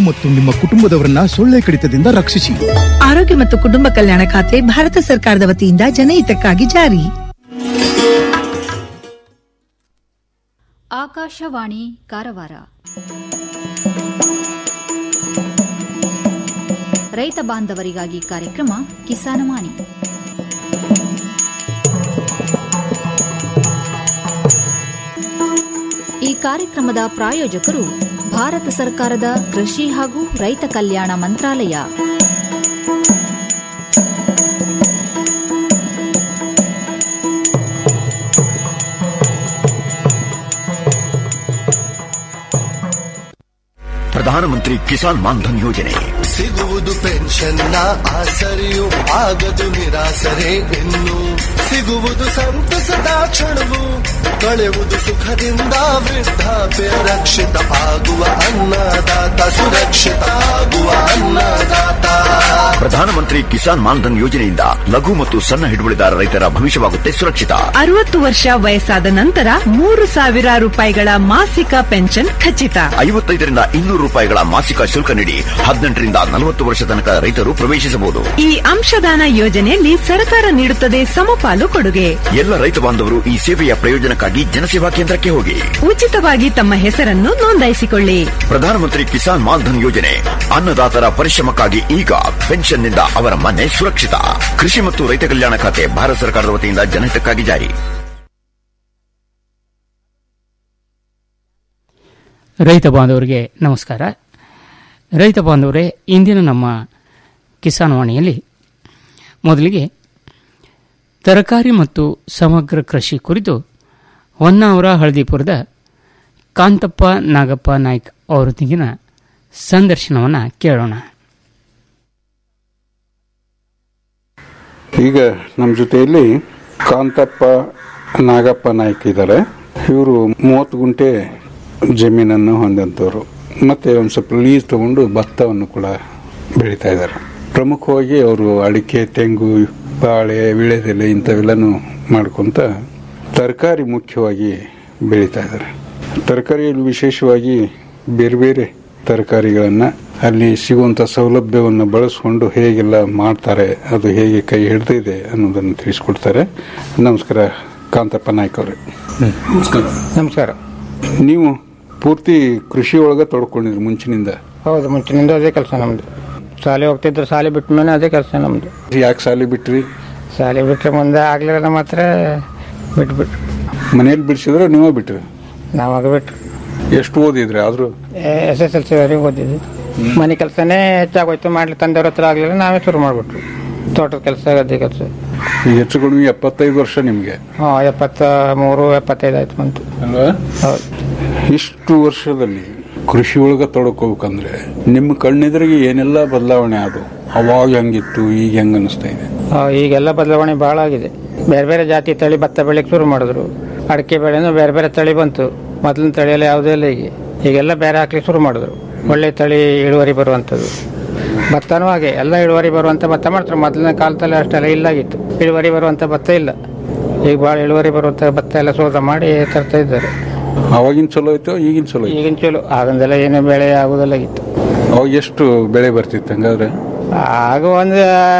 ಮತ್ತು ನಿಮ್ಮ ಕುಟುಂಬದವರನ್ನ ಸೊಳ್ಳೆ ಕಡಿತದಿಂದ ರಕ್ಷಿಸಿ ಆರೋಗ್ಯ ಮತ್ತು ಕುಟುಂಬ ಕಲ್ಯಾಣ ಖಾತೆ ಭಾರತ ಸರ್ಕಾರದ ವತಿಯಿಂದ ಜನಹಿತಕ್ಕಾಗಿ ಜಾರಿ ಆಕಾಶವಾಣಿ ಕಾರವಾರ ರೈತ ಬಾಂಧವರಿಗಾಗಿ ಕಾರ್ಯಕ್ರಮ ಕಿಸಾನವಾಣಿ ಈ ಕಾರ್ಯಕ್ರಮದ ಪ್ರಾಯೋಜಕರು ಭಾರತ ಸರ್ಕಾರದ ಕೃಷಿ ಹಾಗೂ ರೈತ ಕಲ್ಯಾಣ ಮಂತ್ರಾಲಯ ಪ್ರಧಾನಮಂತ್ರಿ ಕಿಸಾನ್ ಮಾನ್ಧನ್ ಯೋಜನೆ ಸಿಗುವುದು ಪೆನ್ಷನ್ನ ಆಸರೆಯು ಆಗದು ನಿರಾಸರೆ ಇನ್ನು ಸಿಗುವುದು ಸಂತಸದ ಕ್ಷಣವು ಕಳೆಯುವುದು ಸುಖದಿಂದ ವೃದ್ಧಾಪ್ಯ ರಕ್ಷಿತ ಆಗುವ ಅನ್ನದಾತ ಸುರಕ್ಷಿತ ಆಗುವ ಅನ್ನದಾತ ಪ್ರಧಾನಮಂತ್ರಿ ಕಿಸಾನ್ ಮಾನ್ಧನ್ ಯೋಜನೆಯಿಂದ ಲಘು ಮತ್ತು ಸಣ್ಣ ಹಿಡುವಳಿದಾರ ರೈತರ ಭವಿಷ್ಯವಾಗುತ್ತೆ ಸುರಕ್ಷಿತ ಅರವತ್ತು ವರ್ಷ ವಯಸ್ಸಾದ ನಂತರ ಮೂರು ಸಾವಿರ ರೂಪಾಯಿಗಳ ಮಾಸಿಕ ಪೆನ್ಷನ್ ಖಚಿತ ಐವತ್ತೈದರಿಂದ ಇನ್ನೂರು ರೂಪಾಯಿಗಳ ಮಾಸಿಕ ಶುಲ್ಕ ನೀಡಿ ಹದಿನೆಂಟರಿಂದ ನಲವತ್ತು ವರ್ಷ ತನಕ ರೈತರು ಪ್ರವೇಶಿಸಬಹುದು ಈ ಅಂಶದಾನ ಯೋಜನೆಯಲ್ಲಿ ಸರ್ಕಾರ ನೀಡುತ್ತದೆ ಸಮಪಾಲು ಕೊಡುಗೆ ಎಲ್ಲ ರೈತ ಬಾಂಧವರು ಈ ಸೇವೆಯ ಪ್ರಯೋಜನಕ್ಕಾಗಿ ಜನಸೇವಾ ಕೇಂದ್ರಕ್ಕೆ ಹೋಗಿ ಉಚಿತವಾಗಿ ತಮ್ಮ ಹೆಸರನ್ನು ನೋಂದಾಯಿಸಿಕೊಳ್ಳಿ ಪ್ರಧಾನಮಂತ್ರಿ ಕಿಸಾನ್ ಮಾನ್ಧನ್ ಯೋಜನೆ ಅನ್ನದಾತರ ಪರಿಶ್ರಮಕ್ಕಾಗಿ ಈಗ ಪೆನ್ಷನ್ನಿಂದ ಅವರ ಮನೆ ಸುರಕ್ಷಿತ ಕೃಷಿ ಮತ್ತು ರೈತ ಕಲ್ಯಾಣ ಖಾತೆ ಭಾರತ ಸರ್ಕಾರದ ವತಿಯಿಂದ ಜನಹಿತಕ್ಕಾಗಿ ಜಾರಿ ರೈತ ಬಾಂಧವರಿಗೆ ನಮಸ್ಕಾರ ರೈತ ಬಾಂಧವರೇ ಇಂದಿನ ನಮ್ಮ ಕಿಸಾನ್ ವಾಣಿಯಲ್ಲಿ ಮೊದಲಿಗೆ ತರಕಾರಿ ಮತ್ತು ಸಮಗ್ರ ಕೃಷಿ ಕುರಿತು ಹೊನ್ನಾವರ ಹಳದಿಪುರದ ಕಾಂತಪ್ಪ ನಾಗಪ್ಪ ನಾಯ್ಕ್ ಅವರೊಂದಿಗಿನ ಸಂದರ್ಶನವನ್ನು ಕೇಳೋಣ ಈಗ ನಮ್ಮ ಜೊತೆಯಲ್ಲಿ ಕಾಂತಪ್ಪ ನಾಗಪ್ಪ ನಾಯ್ಕ ಇದ್ದಾರೆ ಇವರು ಮೂವತ್ತು ಗುಂಟೆ ಜಮೀನನ್ನು ಹೊಂದಂಥವ್ರು ಮತ್ತೆ ಒಂದು ಸ್ವಲ್ಪ ಲೀಸ್ ತಗೊಂಡು ಭತ್ತವನ್ನು ಕೂಡ ಬೆಳೀತಾ ಇದ್ದಾರೆ ಪ್ರಮುಖವಾಗಿ ಅವರು ಅಡಿಕೆ ತೆಂಗು ಬಾಳೆ ವಿಳೆದೆಲೆ ಇಂಥವೆಲ್ಲನೂ ಮಾಡ್ಕೊಂತ ತರಕಾರಿ ಮುಖ್ಯವಾಗಿ ಬೆಳೀತಾ ಇದ್ದಾರೆ ತರಕಾರಿಯಲ್ಲಿ ವಿಶೇಷವಾಗಿ ಬೇರೆ ಬೇರೆ ತರಕಾರಿಗಳನ್ನು ಅಲ್ಲಿ ಸಿಗುವಂಥ ಸೌಲಭ್ಯವನ್ನು ಬಳಸ್ಕೊಂಡು ಹೇಗೆಲ್ಲ ಮಾಡ್ತಾರೆ ಅದು ಹೇಗೆ ಕೈ ಹಿಡಿದಿದೆ ಅನ್ನೋದನ್ನು ತಿಳಿಸ್ಕೊಡ್ತಾರೆ ನಮಸ್ಕಾರ ಕಾಂತಪ್ಪ ನಾಯ್ಕ ಅವರೇ ನಮಸ್ಕಾರ ನೀವು ಪೂರ್ತಿ ಕೃಷಿ ಒಳಗೆ ತೊಡ್ಕೊಂಡಿದ್ರಿ ಮುಂಚಿನಿಂದ ಹೌದು ಮುಂಚಿನಿಂದ ಅದೇ ಕೆಲಸ ನಮ್ದು ಶಾಲೆ ಹೋಗ್ತಿದ್ರು ಶಾಲೆ ಬಿಟ್ಟ ಮೇಲೆ ಅದೇ ಕೆಲಸ ನಮ್ದು ಯಾಕೆ ಸಾಲಿ ಬಿಟ್ರಿ ಶಾಲೆ ಬಿಟ್ಟರೆ ಮುಂದೆ ಆಗ್ಲಿಲ್ಲ ಮಾತ್ರ ಬಿಟ್ಬಿಟ್ರು ಮನೇಲಿ ಬಿಡಿಸಿದ್ರೆ ನೀವೇ ಬಿಟ್ರಿ ನಾವಾಗ ಬಿಟ್ರು ಎಷ್ಟು ಓದಿದ್ರಿ ಆದರೂ ಎಸ್ ಎಸ್ ಎಲ್ ಸಿ ವರೆಗೆ ಓದಿದ್ವಿ ಮನೆ ಕೆಲಸನೇ ಹೆಚ್ಚಾಗೋಯ್ತು ಮಾಡ್ಲಿ ತಂದೆಯವ್ರ ಹತ್ರ ಆಗಲಿಲ್ಲ ನಾವೇ ಶುರು ಮಾಡಿಬಿಟ್ರು ತೋಟದ ಕೆಲಸ ಗದ್ದೆ ಕೆಲಸ ಈಗ ಹೆಚ್ಚು ಕಡಿಮೆ ಎಪ್ಪತ್ತೈದು ವರ್ಷ ನಿಮಗೆ ಹಾಂ ಎಪ್ಪತ್ತ ಮೂರು ಎಪ್ಪತ್ತೈದು ಆಯ್ತು ಬಂತು ಅಲ್ವಾ ಹೌದು ಇಷ್ಟು ವರ್ಷದಲ್ಲಿ ಕೃಷಿ ಒಳಗೆ ತೊಡ್ಕೋಬೇಕಂದ್ರೆ ನಿಮ್ಮ ಕಣ್ಣೆದುರಿಗೆ ಏನೆಲ್ಲ ಬದಲಾವಣೆ ಅದು ಅವಾಗ ಹೆಂಗಿತ್ತು ಈಗ ಹೆಂಗ ಅನಿಸ್ತಾ ಇದೆ ಆ, ಈಗೆಲ್ಲ ಬದಲಾವಣೆ ಭಾಳ ಆಗಿದೆ ಬೇರೆ ಬೇರೆ ಜಾತಿ ತಳಿ ಭತ್ತ ಬೆಳೆಯಕ್ಕೆ ಶುರು ಮಾಡಿದ್ರು ಅಡಿಕೆ ಬೆಳೆನೂ ಬೇರೆ ಬೇರೆ ತಳಿ ಬಂತು ಮೊದಲಿನ ತಳಿಯೆಲ್ಲ ಯಾವುದೇ ಇಲ್ಲ ಈಗ ಈಗೆಲ್ಲ ಬೇರೆ ಹಾಕ್ಲಿಕ್ಕೆ ಶುರು ಮಾಡಿದ್ರು ಒಳ್ಳೆ ತಳಿ ಇಳುವರಿ ಬರುವಂಥದ್ದು ಭತ್ತನೂ ಹಾಗೆ ಎಲ್ಲ ಇಳುವರಿ ಬರುವಂಥ ಭತ್ತ ಮಾಡ್ತಾರೆ ಮೊದಲಿನ ಕಾಲದಲ್ಲಿ ಅಷ್ಟೆಲ್ಲ ಇಲ್ಲಾಗಿತ್ತು ಇಳುವರಿ ಬರುವಂಥ ಭತ್ತ ಇಲ್ಲ ಈಗ ಭಾಳ ಇಳುವರಿ ಬರುವಂಥ ಭತ್ತ ಎಲ್ಲ ಶೋಧ ಮಾಡಿ ತರ್ತಾ ಇದ್ದಾರೆ ಅವಾಗಿನ ಚಲೋ ಐತೋ ಈಗಿನ ಚಲೋ ಐತೆ ಈಗಿನ ಚಲೋ ಆಗಂದೆಲ್ಲ ಏನು ಬೆಳೆ ಆಗೋದಿಲ್ಲಾಗಿತ್ತು ಅವಾಗ ಎಷ್ಟು ಬೆಳೆ ಬರ್ತಿತ್ತು ಹಂಗಾದ್ರೆ ಆಗ ಒಂದು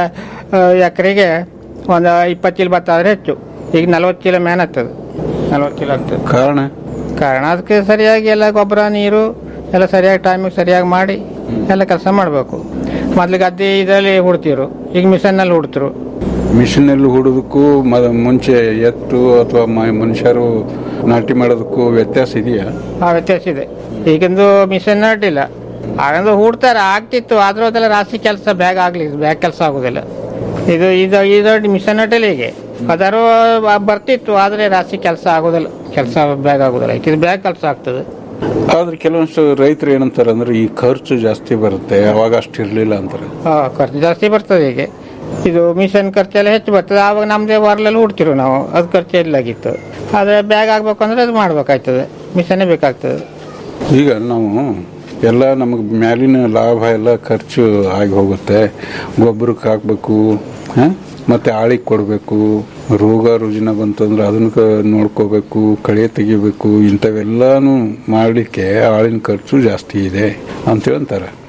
ಎಕರೆಗೆ ಒಂದು ಇಪ್ಪತ್ತು ಚೀಲ ಭತ್ತ ಆದರೆ ಹೆಚ್ಚು ಈಗ ನಲ್ವತ್ತು ಚೀಲ ಮೇನ್ ಆಗ್ತದೆ ನಲ್ವತ್ತು ಚೀಲ ಆಗ್ತದೆ ಕಾರಣ ಕಾರಣ ಅದಕ್ಕೆ ಸರಿಯಾಗಿ ಎಲ್ಲ ಗೊಬ್ಬರ ನೀರು ಎಲ್ಲ ಸರಿಯಾಗಿ ಟೈಮಿಗೆ ಸರಿಯಾಗಿ ಮಾಡಿ ಎಲ್ಲ ಕೆಲಸ ಮಾಡಬೇಕು ಮೊದ್ಲು ಗದ್ದೆ ಇದರಲ್ಲಿ ಹುಡ್ತಿರು ಈಗ ಮಿಷನ್ನಲ್ಲಿ ಹುಡ್ತರು ಮಿಷಿನಲ್ಲಿ ಹೂಡೋದಕ್ಕೂ ಮ- ಮುಂಚೆ ಎತ್ತು ಅಥವಾ ಮ- ಮನುಷ್ಯರು ನಾಟಿ ಮಾಡೋದಕ್ಕೂ ವ್ಯತ್ಯಾಸ ಇದೆಯಾ ಆ ವ್ಯತ್ಯಾಸ ಇದೆ ಈಗಿಂದು ಮಿಷನ್ ನಾಟಿಲ್ಲ ಆಗಂದು ಹೂಡ್ತಾರೆ ಆಗ್ತಿತ್ತು ಆದ್ರೂ ಅದೆಲ್ಲ ರಾಶಿ ಕೆಲಸ ಬ್ಯಾಗ್ ಆಗ್ಲಿ ಬ್ಯಾಗ್ ಕೆಲಸ ಆಗುದಿಲ್ಲ ಇದು ಇದು ಇದು ಮಿಷನ್ ನಾಟಿಲ್ಲ ಹೀಗೆ ಅದಾರು ಬರ್ತಿತ್ತು ಆದ್ರೆ ರಾಶಿ ಕೆಲಸ ಆಗೋದಿಲ್ಲ ಕೆಲಸ ಬ್ಯಾಗ್ ಆಗೋದಿಲ್ಲ ಇದು ಬ್ಯಾಗ್ ಕೆಲಸ ಆಗ್ತದೆ ಆದ್ರೆ ಕೆಲವೊಂದು ರೈತರು ಏನಂತಾರೆ ಅಂದ್ರೆ ಈ ಖರ್ಚು ಜಾಸ್ತಿ ಬರುತ್ತೆ ಅವಾಗ ಅಷ್ಟು ಇರ್ಲಿಲ್ಲ ಅಂತಾರೆ ಹಾ ಖರ್ಚು ಜಾಸ್ತಿ ಬರ್ತದೆ ಹೀಗೆ ಇದು ಮಿಷನ್ ಖರ್ಚೆಲ್ಲ ಹೆಚ್ಚು ಬರ್ತದೆ ಆವಾಗ ನಮ್ದೇ ವಾರ್ಲೆಲ್ಲ ಹುಡ್ತಿರು ನಾವು ಅದು ಖರ್ಚು ಇಲ್ಲಾಗಿತ್ತು ಆದ್ರೆ ಬ್ಯಾಗ್ ಆಗ್ಬೇಕು ಅಂದ್ರೆ ಅದು ಮಾಡ್ಬೇಕಾಗ್ತದೆ ಮಿಷನ್ನೇ ಬೇಕಾಗ್ತದೆ ಈಗ ನಾವು ಎಲ್ಲ ನಮಗೆ ಮ್ಯಾಲಿನ ಲಾಭ ಎಲ್ಲ ಖರ್ಚು ಆಗಿ ಹೋಗುತ್ತೆ ಗೊಬ್ಬರಕ್ಕೆ ಹಾಕ್ಬೇಕು ಹ? ಮತ್ತೆ ಆಳಿಗೆ ಕೊಡಬೇಕು ರೋಗ ರುಜಿನ ಬಂತಂದ್ರೆ ಅದನ್ನ ಕ- ನೋಡ್ಕೋಬೇಕು ಕಳೆ ತೆಗಿಬೇಕು ಇಂಥವೆಲ್ಲಾನು ಮಾಡಲಿಕ್ಕೆ ಆಳಿನ ಖರ್ಚು ಜಾಸ್ತಿ ಇದೆ ಅಂತ ಹೇಳ್ತಾರೆ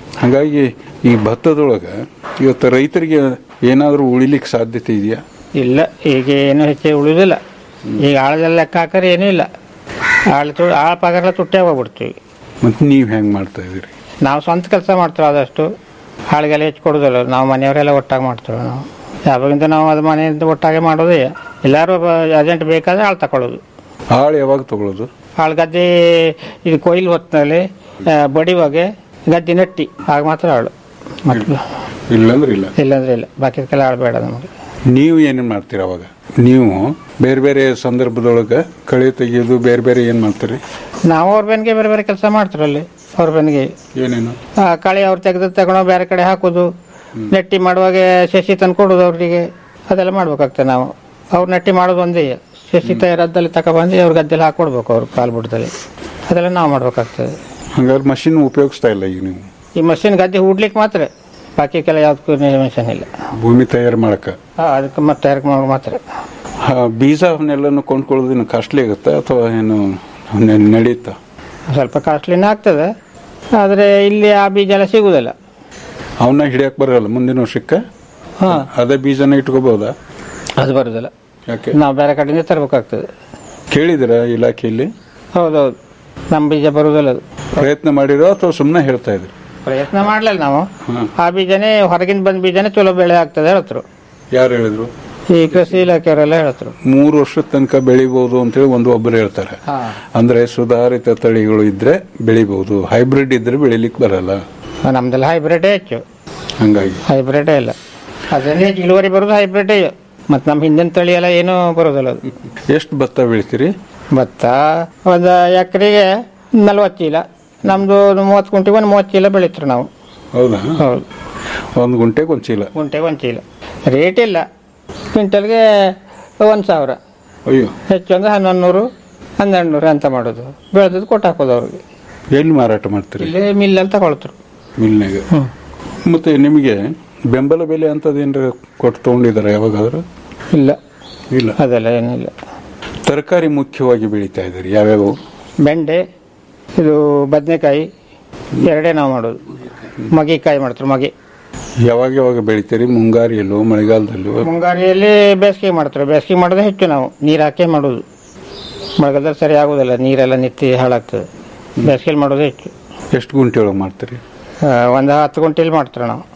ಹಾಗಾಗಿ ಈ ಭತ್ತದೊಳಗೆ ಇವತ್ತು ರೈತರಿಗೆ ಏನಾದರೂ ಉಳಿಲಿಕ್ಕೆ ಸಾಧ್ಯತೆ ಇದೆಯಾ ಇಲ್ಲ ಈಗ ಏನು ಹೆಚ್ಚು ಉಳಿದಿಲ್ಲ ಈಗ ಆಳದೆಲ್ಲ ಲೆಕ್ಕ ಹಾಕರೆ ಏನೂ ಇಲ್ಲ ಆಳು ತು ಆಳ ಪಗಾರ ತುಟ್ಟೆ ಹೋಗ್ಬಿಡ್ತೀವಿ ಮತ್ತು ನೀವು ಹೆಂಗೆ ಮಾಡ್ತಾ ಇದ್ದೀರಿ ನಾವು ಸ್ವಂತ ಕೆಲಸ ಮಾಡ್ತೀವಿ ಆದಷ್ಟು ಆಳಿಗೆಲ್ಲ ಹೆಚ್ಚು ಕೊಡೋದಿಲ್ಲ ನಾವು ಮನೆಯವರೆಲ್ಲ ಒಟ್ಟಾಗಿ ಮಾಡ್ತೀವಿ ನಾವು ಯಾವಾಗಿಂದ ನಾವು ಅದು ಮನೆಯಿಂದ ಒಟ್ಟಾಗೆ ಮಾಡೋದೇ ಎಲ್ಲರೂ ಅರ್ಜೆಂಟ್ ಬೇಕಾದ್ರೆ ಆಳು ತಗೊಳ್ಳೋದು ಆಳು ಯಾವಾಗ ತಗೊಳ್ಳೋದು ಆಳು ಗದ್ದೆ ಇದು ಕೊಯ್ಲು ಹೊತ್ತಿನಲ್ಲಿ ಬಡಿವಾಗೆ ಗದ್ದೆ ನೆಟ್ಟಿ ಆಗ ಮಾತ್ರ ಆಳು ಮತ್ತೆ ಇಲ್ಲಂದ್ರೆ ಇಲ್ಲ ಇಲ್ಲಾಂದ್ರೆ ಇಲ್ಲ ಬಾಕಿದಕ್ಕೆಲ್ಲ ಆಳು ಬೇಡ ನಮಗೆ ನೀವು ಏನೇನು ಮಾಡ್ತೀರಿ ಅವಾಗ ನೀವು ಬೇರೆ ಬೇರೆ ಸಂದರ್ಭದೊಳಗೆ ಕಳೆ ತೆಗೆಯೋದು ಬೇರೆ ಬೇರೆ ಏನು ಮಾಡ್ತೀರಿ ನಾವು ಅವ್ರ ಬೆನ್ಗೆ ಬೇರೆ ಬೇರೆ ಕೆಲಸ ಮಾಡ್ತೀವಿ ಅಲ್ಲಿ ಅವ್ರ ಬೆನ್ಗೆ ಏನೇನು ಆ, ಕಳೆ ಅವ್ರು ತೆಗೆದು ತಗೊಂಡು ಬೇರೆ ಕಡೆ ಹಾಕೋದು ನೆಟ್ಟಿ ಮಾಡುವಾಗ ಶಶಿ ತಂದು ಕೊಡೋದು ಅವ್ರಿಗೆ ಅದೆಲ್ಲ ಮಾಡ್ಬೇಕಾಗ್ತದೆ ನಾವು ಅವ್ರು ನೆಟ್ಟಿ ಮಾಡೋದು ಒಂದೇ ಶಶಿ ತಯಾರದ್ದಲ್ಲಿ ತಗೊಬಂದು ಅವ್ರ ಗದ್ದೆಲ್ಲ ಹಾಕೊಡ್ಬೇಕು ಅವ್ರು ಕಾಲು ಬಿಡ್ದಲ್ಲಿ ಅದೆಲ್ಲ ನಾವು ಮಾಡ್ಬೇಕಾಗ್ತದೆ ಹಂಗಾದ್ರೆ ಮಷಿನ್ ಉಪಯೋಗಿಸ್ತಾ ಇಲ್ಲ ಈಗ ನೀವು ಈ ಮಷಿನ್ ಗದ್ದೆ ಹೂಡ್ಲಿಕ್ಕೆ ಮಾತ್ರ ಬಾಕಿ ಕೆಲ ಯಾವ್ದಕ್ಕೂ ಮೆಷಿನ್ ಇಲ್ಲ ಭೂಮಿ ತಯಾರು ಮಾಡಕ್ಕೆ ಆ, ಅದಕ್ಕೆ ಮತ್ತೆ ತಯಾರು ಮಾಡೋದು ಮಾತ್ರ ಆ, ಬೀಜ ಅವನ್ನೆಲ್ಲನೂ ಕೊಂಡ್ಕೊಳ್ಳೋದು ಇನ್ನು ಕಾಸ್ಟ್ಲಿ ಆಗುತ್ತಾ ಅಥವಾ ಏನು ನೆ- ನಡೀತಾ ಸ್ವಲ್ಪ ಕಾಸ್ಟ್ಲಿನೇ ಆಗ್ತದೆ ಆದರೆ ಇಲ್ಲಿ ಆ ಬೀಜ ಎಲ್ಲ ಸಿಗುವುದಿಲ್ಲ ಅವನ್ನ ಹಿಡಿಯಕ್ಕೆ ಬರಲ್ಲ ಮುಂದಿನ ವರ್ಷಕ್ಕೆ ಹಾಂ ಅದೇ ಬೀಜನ ಇಟ್ಕೋಬಹುದಾ ಅದು ಬರೋದಿಲ್ಲ ಯಾಕೆ ನಾವು ಬೇರೆ ಕಡೆಯಿಂದ ತರಬೇಕಾಗ್ತದೆ ಕೇಳಿದಿರ ಇಲಾಖೆಯಲ್ಲಿ ಹೌದೌದು ನಮ್ಮ ಬೀಜ ಬರುವುದಿಲ್ಲ ಅದು ಪ್ರಯತ್ನ ಮಾಡಿರೋ ಅಥವಾ ಸುಮ್ಮನೆ ಹೇಳ್ತಾ ಇದ್ರಿ ಪ್ರಯತ್ನ ಮಾಡಲಿಲ್ಲ ನಾವು ಆ ಬೀಜನೇ ಹೊರಗಿಂದ ಬಂದ ಬೀಜನೇ ಚಲೋ ಬೆಳೆ ಆಗ್ತದೆ ಹೇಳ್ತರು ಯಾರು ಹೇಳಿದ್ರು ಈ ಕೃಷಿ ಇಲಾಖೆಯವರೆಲ್ಲ ಹೇಳ್ತರು ಮೂರು ವರ್ಷದ ತನಕ ಬೆಳಿಬಹುದು ಅಂತೇಳಿ ಒಂದು ಒಬ್ಬರು ಹೇಳ್ತಾರೆ ಅಂದ್ರೆ ಸುಧಾರಿತ ತಳಿಗಳು ಇದ್ರೆ ಬೆಳಿಬಹುದು ಹೈಬ್ರಿಡ್ ಇದ್ರೆ ಬೆಳಿಲಿಕ್ಕೆ ಬರಲ್ಲ ನಮ್ದೆಲ್ಲ ಹೈಬ್ರಿಡೇ ಹೆಚ್ಚು ಹಂಗಾಗಿ ಹೈಬ್ರಿಡೇ ಇಲ್ಲ ಅದರಲ್ಲಿ ಹೆಚ್ಚು ಇಳುವರಿ ಬರೋದು ಹೈಬ್ರಿಡೇ ಮತ್ತು ನಮ್ಮ ಹಿಂದಿನ ತಳಿ ಎಲ್ಲ ಏನೂ ಬರೋದಿಲ್ಲ ಅದು ಎಷ್ಟು ಭತ್ತ ಬೆಳಿತೀರಿ ಭತ್ತ ಒಂದು ಎಕರೆಗೆ ನಲ್ವತ್ತು ಚೀಲ ನಮ್ಮದು ಮೂವತ್ತು ಕುಂಟಿಗೆ ಒಂದು ಮೂವತ್ತು ಚೀಲ ಬೆಳಿತೀರಿ ನಾವು ಹೌದಾ ಹೌದು ಒಂದು ಗುಂಟೆಗೆ ಒಂದು ಚೀಲ ಗುಂಟೆಗೆ ಒಂದು ಚೀಲ ರೇಟ್ ಇಲ್ಲ ಕ್ವಿಂಟಲ್ಗೆ ಒಂದು ಸಾವಿರ ಅಯ್ಯೋ ಹೆಚ್ಚು ಅಂದ್ರೆ ಹನ್ನೊಂದು ನೂರು ಹನ್ನೆರಡು ನೂರು ಅಂತ ಮಾಡೋದು ಬೆಳೆದದ್ದು ಕೊಟ್ಟು ಹಾಕೋದು ಅವ್ರಿಗೆ ಎಲ್ಲಿ ಮಾರಾಟ ಮಾಡ್ತೀರಿ ಇಲ್ಲೇ ಮಿಲ್ಲಲ್ಲಿ ತಗೊಳ್ತಾರೆ ಮಿಲ್ನಾಗ ಮತ್ತೆ ನಿಮಗೆ ಬೆಂಬಲ ಬೆಲೆ ಅಂತದೇನ್ರ ಕೊಟ್ಟು ತಗೊಂಡಿದ್ದಾರೆ ಯಾವಾಗಾದ್ರೂ ಇಲ್ಲ ಇಲ್ಲ ಅದೆಲ್ಲ ಏನಿಲ್ಲ ತರಕಾರಿ ಮುಖ್ಯವಾಗಿ ಬೆಳೀತಾ ಇದ್ದಾರೆ ಯಾವ್ಯಾವ ಬೆಂಡೆ ಇದು ಬದನೆಕಾಯಿ ಎರಡೇ ನಾವು ಮಾಡೋದು ಮಗಿಕಾಯಿ ಮಾಡ್ತಾರೆ ಮಗಿ ಯಾವಾಗ ಯಾವಾಗ ಬೆಳಿತೀರಿ ಮುಂಗಾರಿಯಲ್ಲೋ ಮಳೆಗಾಲದಲ್ಲೋ ಮುಂಗಾರಿಯಲ್ಲಿ ಬೇಸಿಗೆ ಮಾಡ್ತಾರೆ ಬೇಸಿಗೆ ಮಾಡೋದೇ ಹೆಚ್ಚು ನಾವು ನೀರು ಹಾಕೇ ಮಾಡೋದು ಮಳೆಗಾಲದಲ್ಲಿ ಸರಿ ಆಗೋದಿಲ್ಲ ನೀರೆಲ್ಲ ನಿತ್ತಿ ಹಾಳಾಗ್ತದೆ ಬೇಸಿಗೆಯಲ್ಲಿ ಮಾಡೋದೇ ಹೆಚ್ಚು ಎಷ್ಟು ಗುಂಟೆ ಒಳಗೆ ಮಾಡ್ತೀರಿ ಆ, ಒಂದು ಹತ್ತು ಗುಂಟೆಲಿ ಮಾಡ್ತಾರೆ ನಾವು